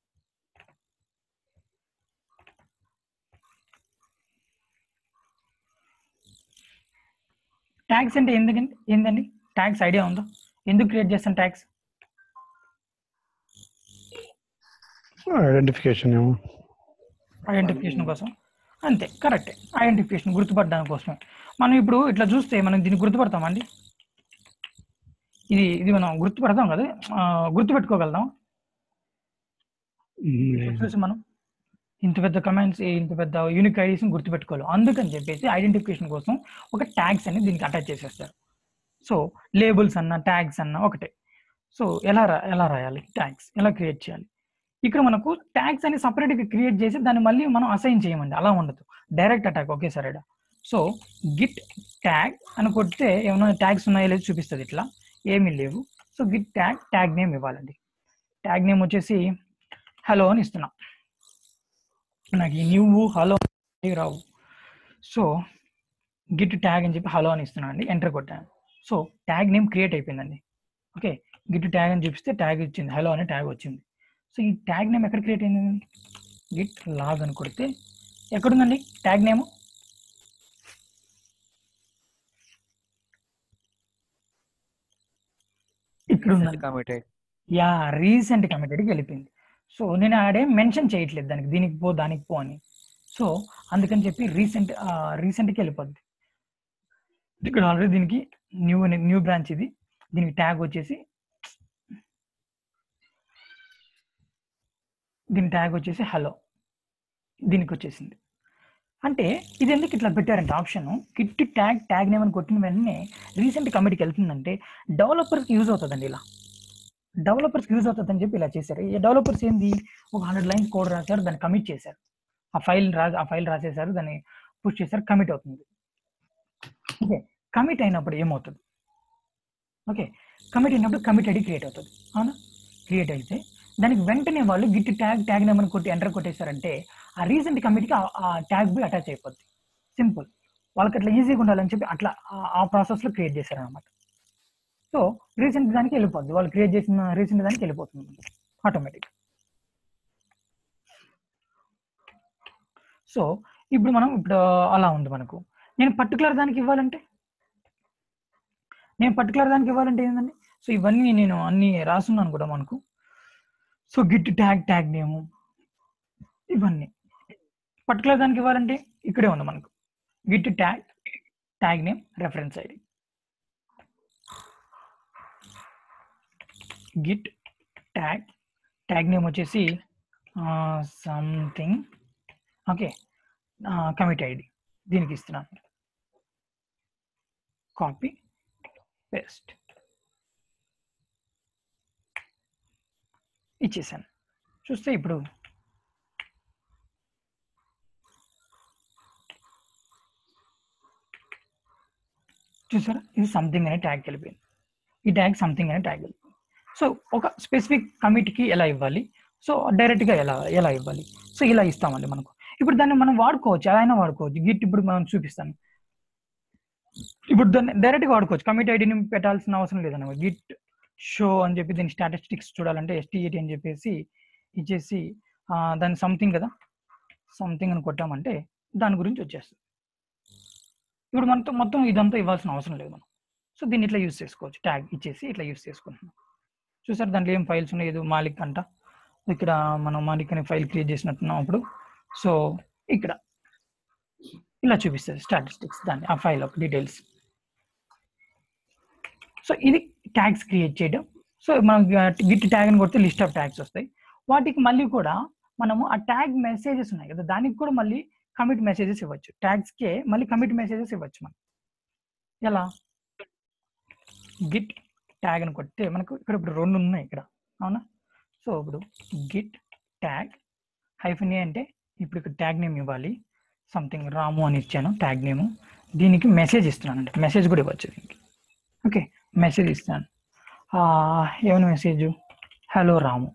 ట్యాక్స్ అంటే ఎందుకండి ఏందండి ట్యాక్స్ ఐడియా ఉందా ఎందుకు క్రియేట్ చేస్తాం ట్యాక్స్ ఐడెంటిఫికేషన్ ఏమో ఐడెంటిఫికేషన్ కోసం అంతే కరెక్టే ఐడెంటిఫికేషన్ గుర్తుపట్టడానికి కోసమే మనం ఇప్పుడు ఇట్లా చూస్తే మనం దీన్ని గుర్తుపడతామండి ఇది ఇది మనం గుర్తుపడతాం కదా ఆ, గుర్తుపెట్టుకోగలుగుతాం ఉమ్, చూసి మనం ఇంత పెద్ద కమాండ్స్ ఇంత పెద్ద యూనిక్ ఐడీస్ గుర్తుపెట్టుకోవాలి అందుకని చెప్పేసి ఐడెంటిఫికేషన్ కోసం ఒక ట్యాగ్స్ అనేది దీనికి అటాచ్ చేసేస్తారు సో లేబుల్స్ అన్న ట్యాగ్స్ అన్న ఒకటే సో ఎలా రా ఎలా రాయాలి ట్యాగ్స్ ఎలా క్రియేట్ చేయాలి ఇక్కడ మనకు ట్యాగ్స్ అని సపరేట్గా క్రియేట్ చేసి దాన్ని మళ్ళీ మనం అసైన్ చేయమండి అలా ఉండదు డైరెక్ట్ అటాక్ ఒకేసారి సో గిట్ ట్యాగ్ అని కొడితే ఏమైనా ట్యాగ్స్ ఉన్నాయో లేదో చూపిస్తుంది ఇట్లా ఏమీ లేవు so git tag tag name ఇవ్వాలండి ట్యాగ్ నేమ్ వచ్చేసి హలో అని ఇస్తున్నాం నాకు ఈ నువ్వు హలో అనేవి రావు సో గిట్ ట్యాగ్ అని చెప్పి హలో అని ఇస్తున్నాను అండి ఎంటర్ కొట్టాను సో ట్యాగ్ నేమ్ క్రియేట్ అయిపోయిందండి ఓకే గిట్ ట్యాగ్ అని చూపిస్తే ట్యాగ్ ఇచ్చింది హలో అనే ట్యాగ్ వచ్చింది సో ఈ ట్యాగ్ నేమ్ ఎక్కడ క్రియేట్ అయింది గిట్ లాగ్ అని కొడితే ఎక్కడుందండి ట్యాగ్ నేమ్ ఇక్కడ ఉందండి కమిటెడ్ యా రీసెంట్ కమిటెడ్కి వెళ్ళిపోయింది సో నేను ఆడేం మెన్షన్ చేయట్లేదు దానికి దీనికి పో దానికి పో అని సో అందుకని చెప్పి రీసెంట్ రీసెంట్కి వెళ్ళిపోద్ది ఇక్కడ ఆల్రెడీ దీనికి న్యూ న్యూ బ్రాంచ్ ఇది దీనికి ట్యాగ్ వచ్చేసి దీని ట్యాగ్ వచ్చేసి హలో దీనికి వచ్చేసింది అంటే ఇది ఎందుకు ఇట్లా పెట్టారంటే option git tag tag name అని కొట్టిన వెంటనే రీసెంట్ కమిటీకి వెళ్తుందంటే డెవలపర్స్కి యూజ్ అవుతుందండి ఇలా డెవలపర్స్ యూజ్ అవుతుందని చెప్పి ఇలా చేశారు ఈ డెవలపర్స్ ఏంది ఒక హండ్రెడ్ లైన్స్ కోడ్ రాశారు దాన్ని కమిట్ చేశారు ఆ ఫైల్ రా ఆ ఫైల్ రాసేసారు దాన్ని పుష్ చేశారు కమిట్ అవుతుంది ఓకే కమిట్ అయినప్పుడు ఏమవుతుంది ఓకే కమిట్ అయినప్పుడు కమిట్ ఐడి క్రియేట్ అవుతుంది అవునా క్రియేట్ అయితే దానికి వెంటనే వాళ్ళు గిట్ ట్యాగ్ ట్యాగ్ నెంబర్ కొట్టి ఎంటర్ కొట్టేశారంటే ఆ రీసెంట్ కమిట్కి ఆ ట్యాగ్ బి అటాచ్ అయిపోద్ది సింపుల్ వాళ్ళకి అట్లా ఈజీగా ఉండాలని చెప్పి అట్లా ఆ- ఆ ప్రాసెస్లో క్రియేట్ చేశారు అనమాట సో రీసెంట్ దానికి వెళ్ళిపోద్ది వాళ్ళు క్రియేట్ చేసిన రీసెంట్ దానికి వెళ్ళిపోతుంది ఆటోమేటిక్ సో ఇప్పుడు మనం ఇప్పుడు అలా ఉంది మనకు నేను పర్టికులర్ దానికి ఇవ్వాలంటే నేను పర్టికులర్ దానికి ఇవ్వాలంటే ఏంటండి సో ఇవన్నీ నేను అన్ని రాసున్నాను కూడా మనకు so git tag tag name ఇవన్నీ పర్టికులర్ దానికి ఇవ్వాలంటే ఇక్కడే ఉంది మనకు git tag tag name reference ID git tag tag name వచ్చేసి సంథింగ్ ఓకే కమిట్ ఐడి దీనికి ఇస్తున్నాను కాపీ పేస్ట్ ఇచ్చేసాను చూస్తే ఇప్పుడు చూసారా ఇది సంథింగ్ అనే ట్యాగ్ వెళ్ళిపోయింది ఈ ట్యాగ్ సంథింగ్ అనే ట్యాగ్ వెళ్ళిపోయింది సో ఒక స్పెసిఫిక్ కమిట్కి ఎలా ఇవ్వాలి సో డైరెక్ట్గా ఎలా ఎలా ఇవ్వాలి సో ఇలా ఇస్తామండి మనకు ఇప్పుడు దాన్ని మనం వాడుకోవచ్చు ఎలా అయినా వాడుకోవచ్చు గిట్ ఇప్పుడు మనం చూపిస్తాను ఇప్పుడు దాన్ని డైరెక్ట్గా వాడుకోవచ్చు కమిట్ ఐడిని పెట్టాల్సిన అవసరం లేదన్నమాట గిట్ షో అని చెప్పి దీని స్టాటిస్టిక్స్ చూడాలంటే ఎస్టీఏటి అని చెప్పేసి ఇచ్చేసి ఆ, దాని సంథింగ్ కదా సంథింగ్ అని కొట్టామంటే దాని గురించి వచ్చేస్తుంది ఇప్పుడు మనతో మొత్తం ఇదంతా ఇవ్వాల్సిన అవసరం లేదు మనం సో దీన్ని ఇట్లా యూస్ చేసుకోవచ్చు ట్యాగ్ ఇచ్చేసి ఇట్లా యూస్ చేసుకుంటున్నాం చూసారు దాంట్లో ఏం ఫైల్స్ ఉన్నాయి ఏదో మాలిక్ అంట ఇక్కడ మనం మాలిక్ అనే ఫైల్ క్రియేట్ చేసినట్టున్నాం అప్పుడు సో ఇక్కడ ఇలా చూపిస్తుంది స్టాటిస్టిక్స్ దాన్ని ఆ ఫైల్ ఒక డీటెయిల్స్ సో ఇది ట్యాగ్స్ క్రియేట్ చేయడం సో మనం గిట్ ట్యాగ్ అని కొడితే లిస్ట్ ఆఫ్ ట్యాగ్స్ వస్తాయి వాటికి మళ్ళీ కూడా మనము ఆ ట్యాగ్ మెసేజెస్ ఉన్నాయి కదా దానికి కూడా మళ్ళీ కమిట్ మెసేజెస్ ఇవ్వచ్చు ట్యాగ్స్కే మళ్ళీ కమిట్ మెసేజెస్ ఇవ్వచ్చు మనం ఎలా గిట్ ట్యాగ్ అని కొడితే మనకు ఇక్కడ ఇప్పుడు రెండు ఉన్నాయి ఇక్కడ అవునా సో ఇప్పుడు గిట్ ట్యాగ్ హైఫన్ ఏ అంటే ఇప్పుడు ఇక్కడ ట్యాగ్ నేమ్ ఇవ్వాలి సంథింగ్ రాము అని ఇచ్చాను ట్యాగ్ నేము దీనికి మెసేజ్ ఇస్తున్నాను అంటే మెసేజ్ కూడా ఇవ్వచ్చు దీనికి ఓకే మెసేజ్ ఇస్తాను ఆ, ఏమైనా మెసేజ్ హలో రాము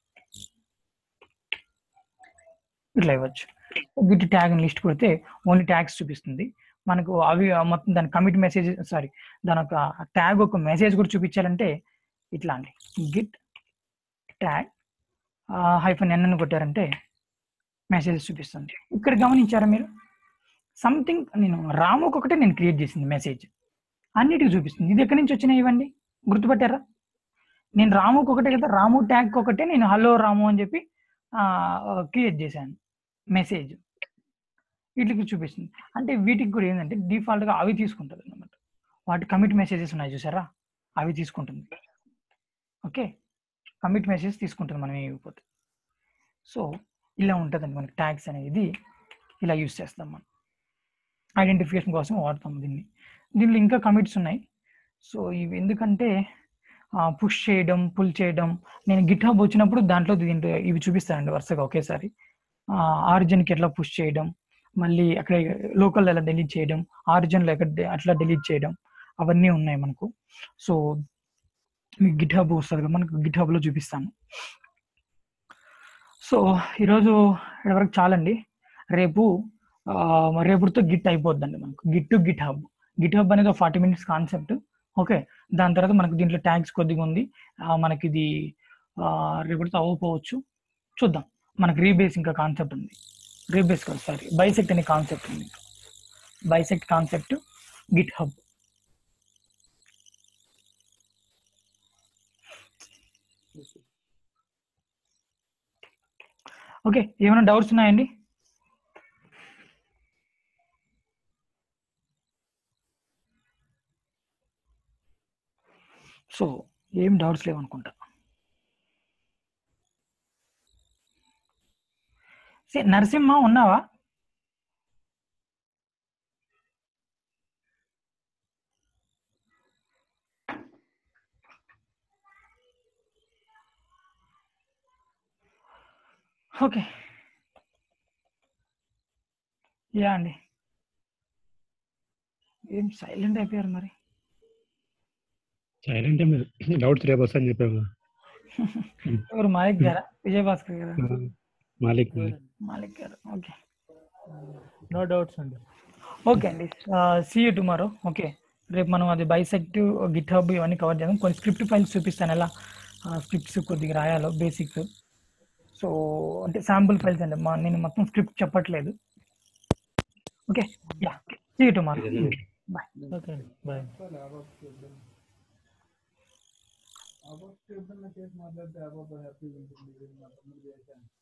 ఇట్లా ఇవ్వచ్చు గిట్ ట్యాగ్ లిస్ట్ కొడితే ఓన్లీ ట్యాగ్స్ చూపిస్తుంది మనకు అవి మొత్తం దాని కమిట్ మెసేజ్ సారీ దాని ఒక ట్యాగ్ ఒక మెసేజ్ కూడా చూపించాలంటే ఇట్లా అండి గిట్ ట్యాగ్ హైఫన్ ఎన్ అని కొట్టారంటే మెసేజ్ చూపిస్తుంది ఇక్కడ గమనించారా మీరు సంథింగ్ నేను రాముకు ఒకటే నేను క్రియేట్ చేసింది మెసేజ్ అన్నిటికి చూపిస్తుంది ఇది ఎక్కడి నుంచి వచ్చినాయి ఇవ్వండి గుర్తుపట్టారా నేను రాముకు ఒకటే కదా రాము ట్యాగ్ ఒకటే నేను హలో రాము అని చెప్పి క్రియేట్ చేశాను మెసేజ్ వీటికి చూపిస్తుంది అంటే వీటికి కూడా ఏంటంటే డిఫాల్ట్గా అవి తీసుకుంటుంది అనమాట వాటి కమిట్ మెసేజెస్ ఉన్నాయి చూసారా అవి తీసుకుంటుంది ఓకే కమిట్ మెసేజ్ తీసుకుంటుంది మనం ఏమైపోతే సో ఇలా ఉంటుందండి మనకి ట్యాగ్స్ అనేది ఇలా యూస్ చేస్తాం మనం ఐడెంటిఫికేషన్ కోసం వాడతాం దీన్ని దీనిలో ఇంకా కమిట్స్ ఉన్నాయి సో ఇవి ఎందుకంటే పుష్ చేయడం పుల్ చేయడం నేను గిట్ హబ్ వచ్చినప్పుడు దాంట్లో దీంట్లో ఇవి చూపిస్తానండి వరుసగా ఒకేసారి ఆరిజిన్కి ఎట్లా పుష్ చేయడం మళ్ళీ అక్కడ లోకల్ ఎలా డిలీట్ చేయడం ఆరిజిన్లో ఎక్కడ అట్లా డిలీట్ చేయడం అవన్నీ ఉన్నాయి మనకు సో మీకు గిట్ హబ్ వస్తుంది కదా మనకు గిట్ హబ్లో చూపిస్తాను సో ఈరోజు ఇక్కడ వరకు చాలండి రేపు ఆ, రేపుతో గిట్ అయిపోద్దండి మనకు git to GitHub GitHub అనేది ఒక ఫార్టీ మినిట్స్ కాన్సెప్ట్ ఓకే దాని తర్వాత మనకు దీంట్లో ట్యాగ్స్ కొద్దిగా ఉంది ఆ, మనకి ఇది ఆ, రేపటితో అవ్వకపోవచ్చు చూద్దాం మనకు రీబేస్ ఇంకా కాన్సెప్ట్ ఉంది రీబేస్ కాదు సారీ బైసెక్ట్ అనే కాన్సెప్ట్ ఉంది bisect concept GitHub okay ఏమైనా డౌట్స్ ఉన్నాయండి సో ఏం డౌట్స్ లేవనుకుంటా సే నరసింహ ఉన్నావా ఓకే యా అండి ఏం సైలెంట్ అయిపోయారు మరి సైలెంట్ ఏం లేదు డౌట్స్ రేపు వస్తా అని చెప్పాము ఎవరు మాలిక్ గారా విజయ్ భాస్కర్ గారా మాలిక్ మాలిక్ మాలిక్ గారు ఓకే నో డౌట్స్ అండి ఓకే అండి సీ యూ టుమారో ఓకే రేపు మనం అది బైసెక్ట్ గిట్ హబ్ ఇవన్నీ కవర్ చేద్దాం కొన్ని స్క్రిప్ట్ ఫైల్స్ చూపిస్తాను ఎలా స్క్రిప్ట్స్ కొద్దిగా రాయాలో బేసిక్స్ సో అంటే శాంపుల్ ఫైల్స్ అండి మా నేను మొత్తం స్క్రిప్ట్ చెప్పట్లేదు okay yeah see you tomorrow bye okay అండి బాయ్ మాట్లాడితే హ్యాపీగా ఉంటుంది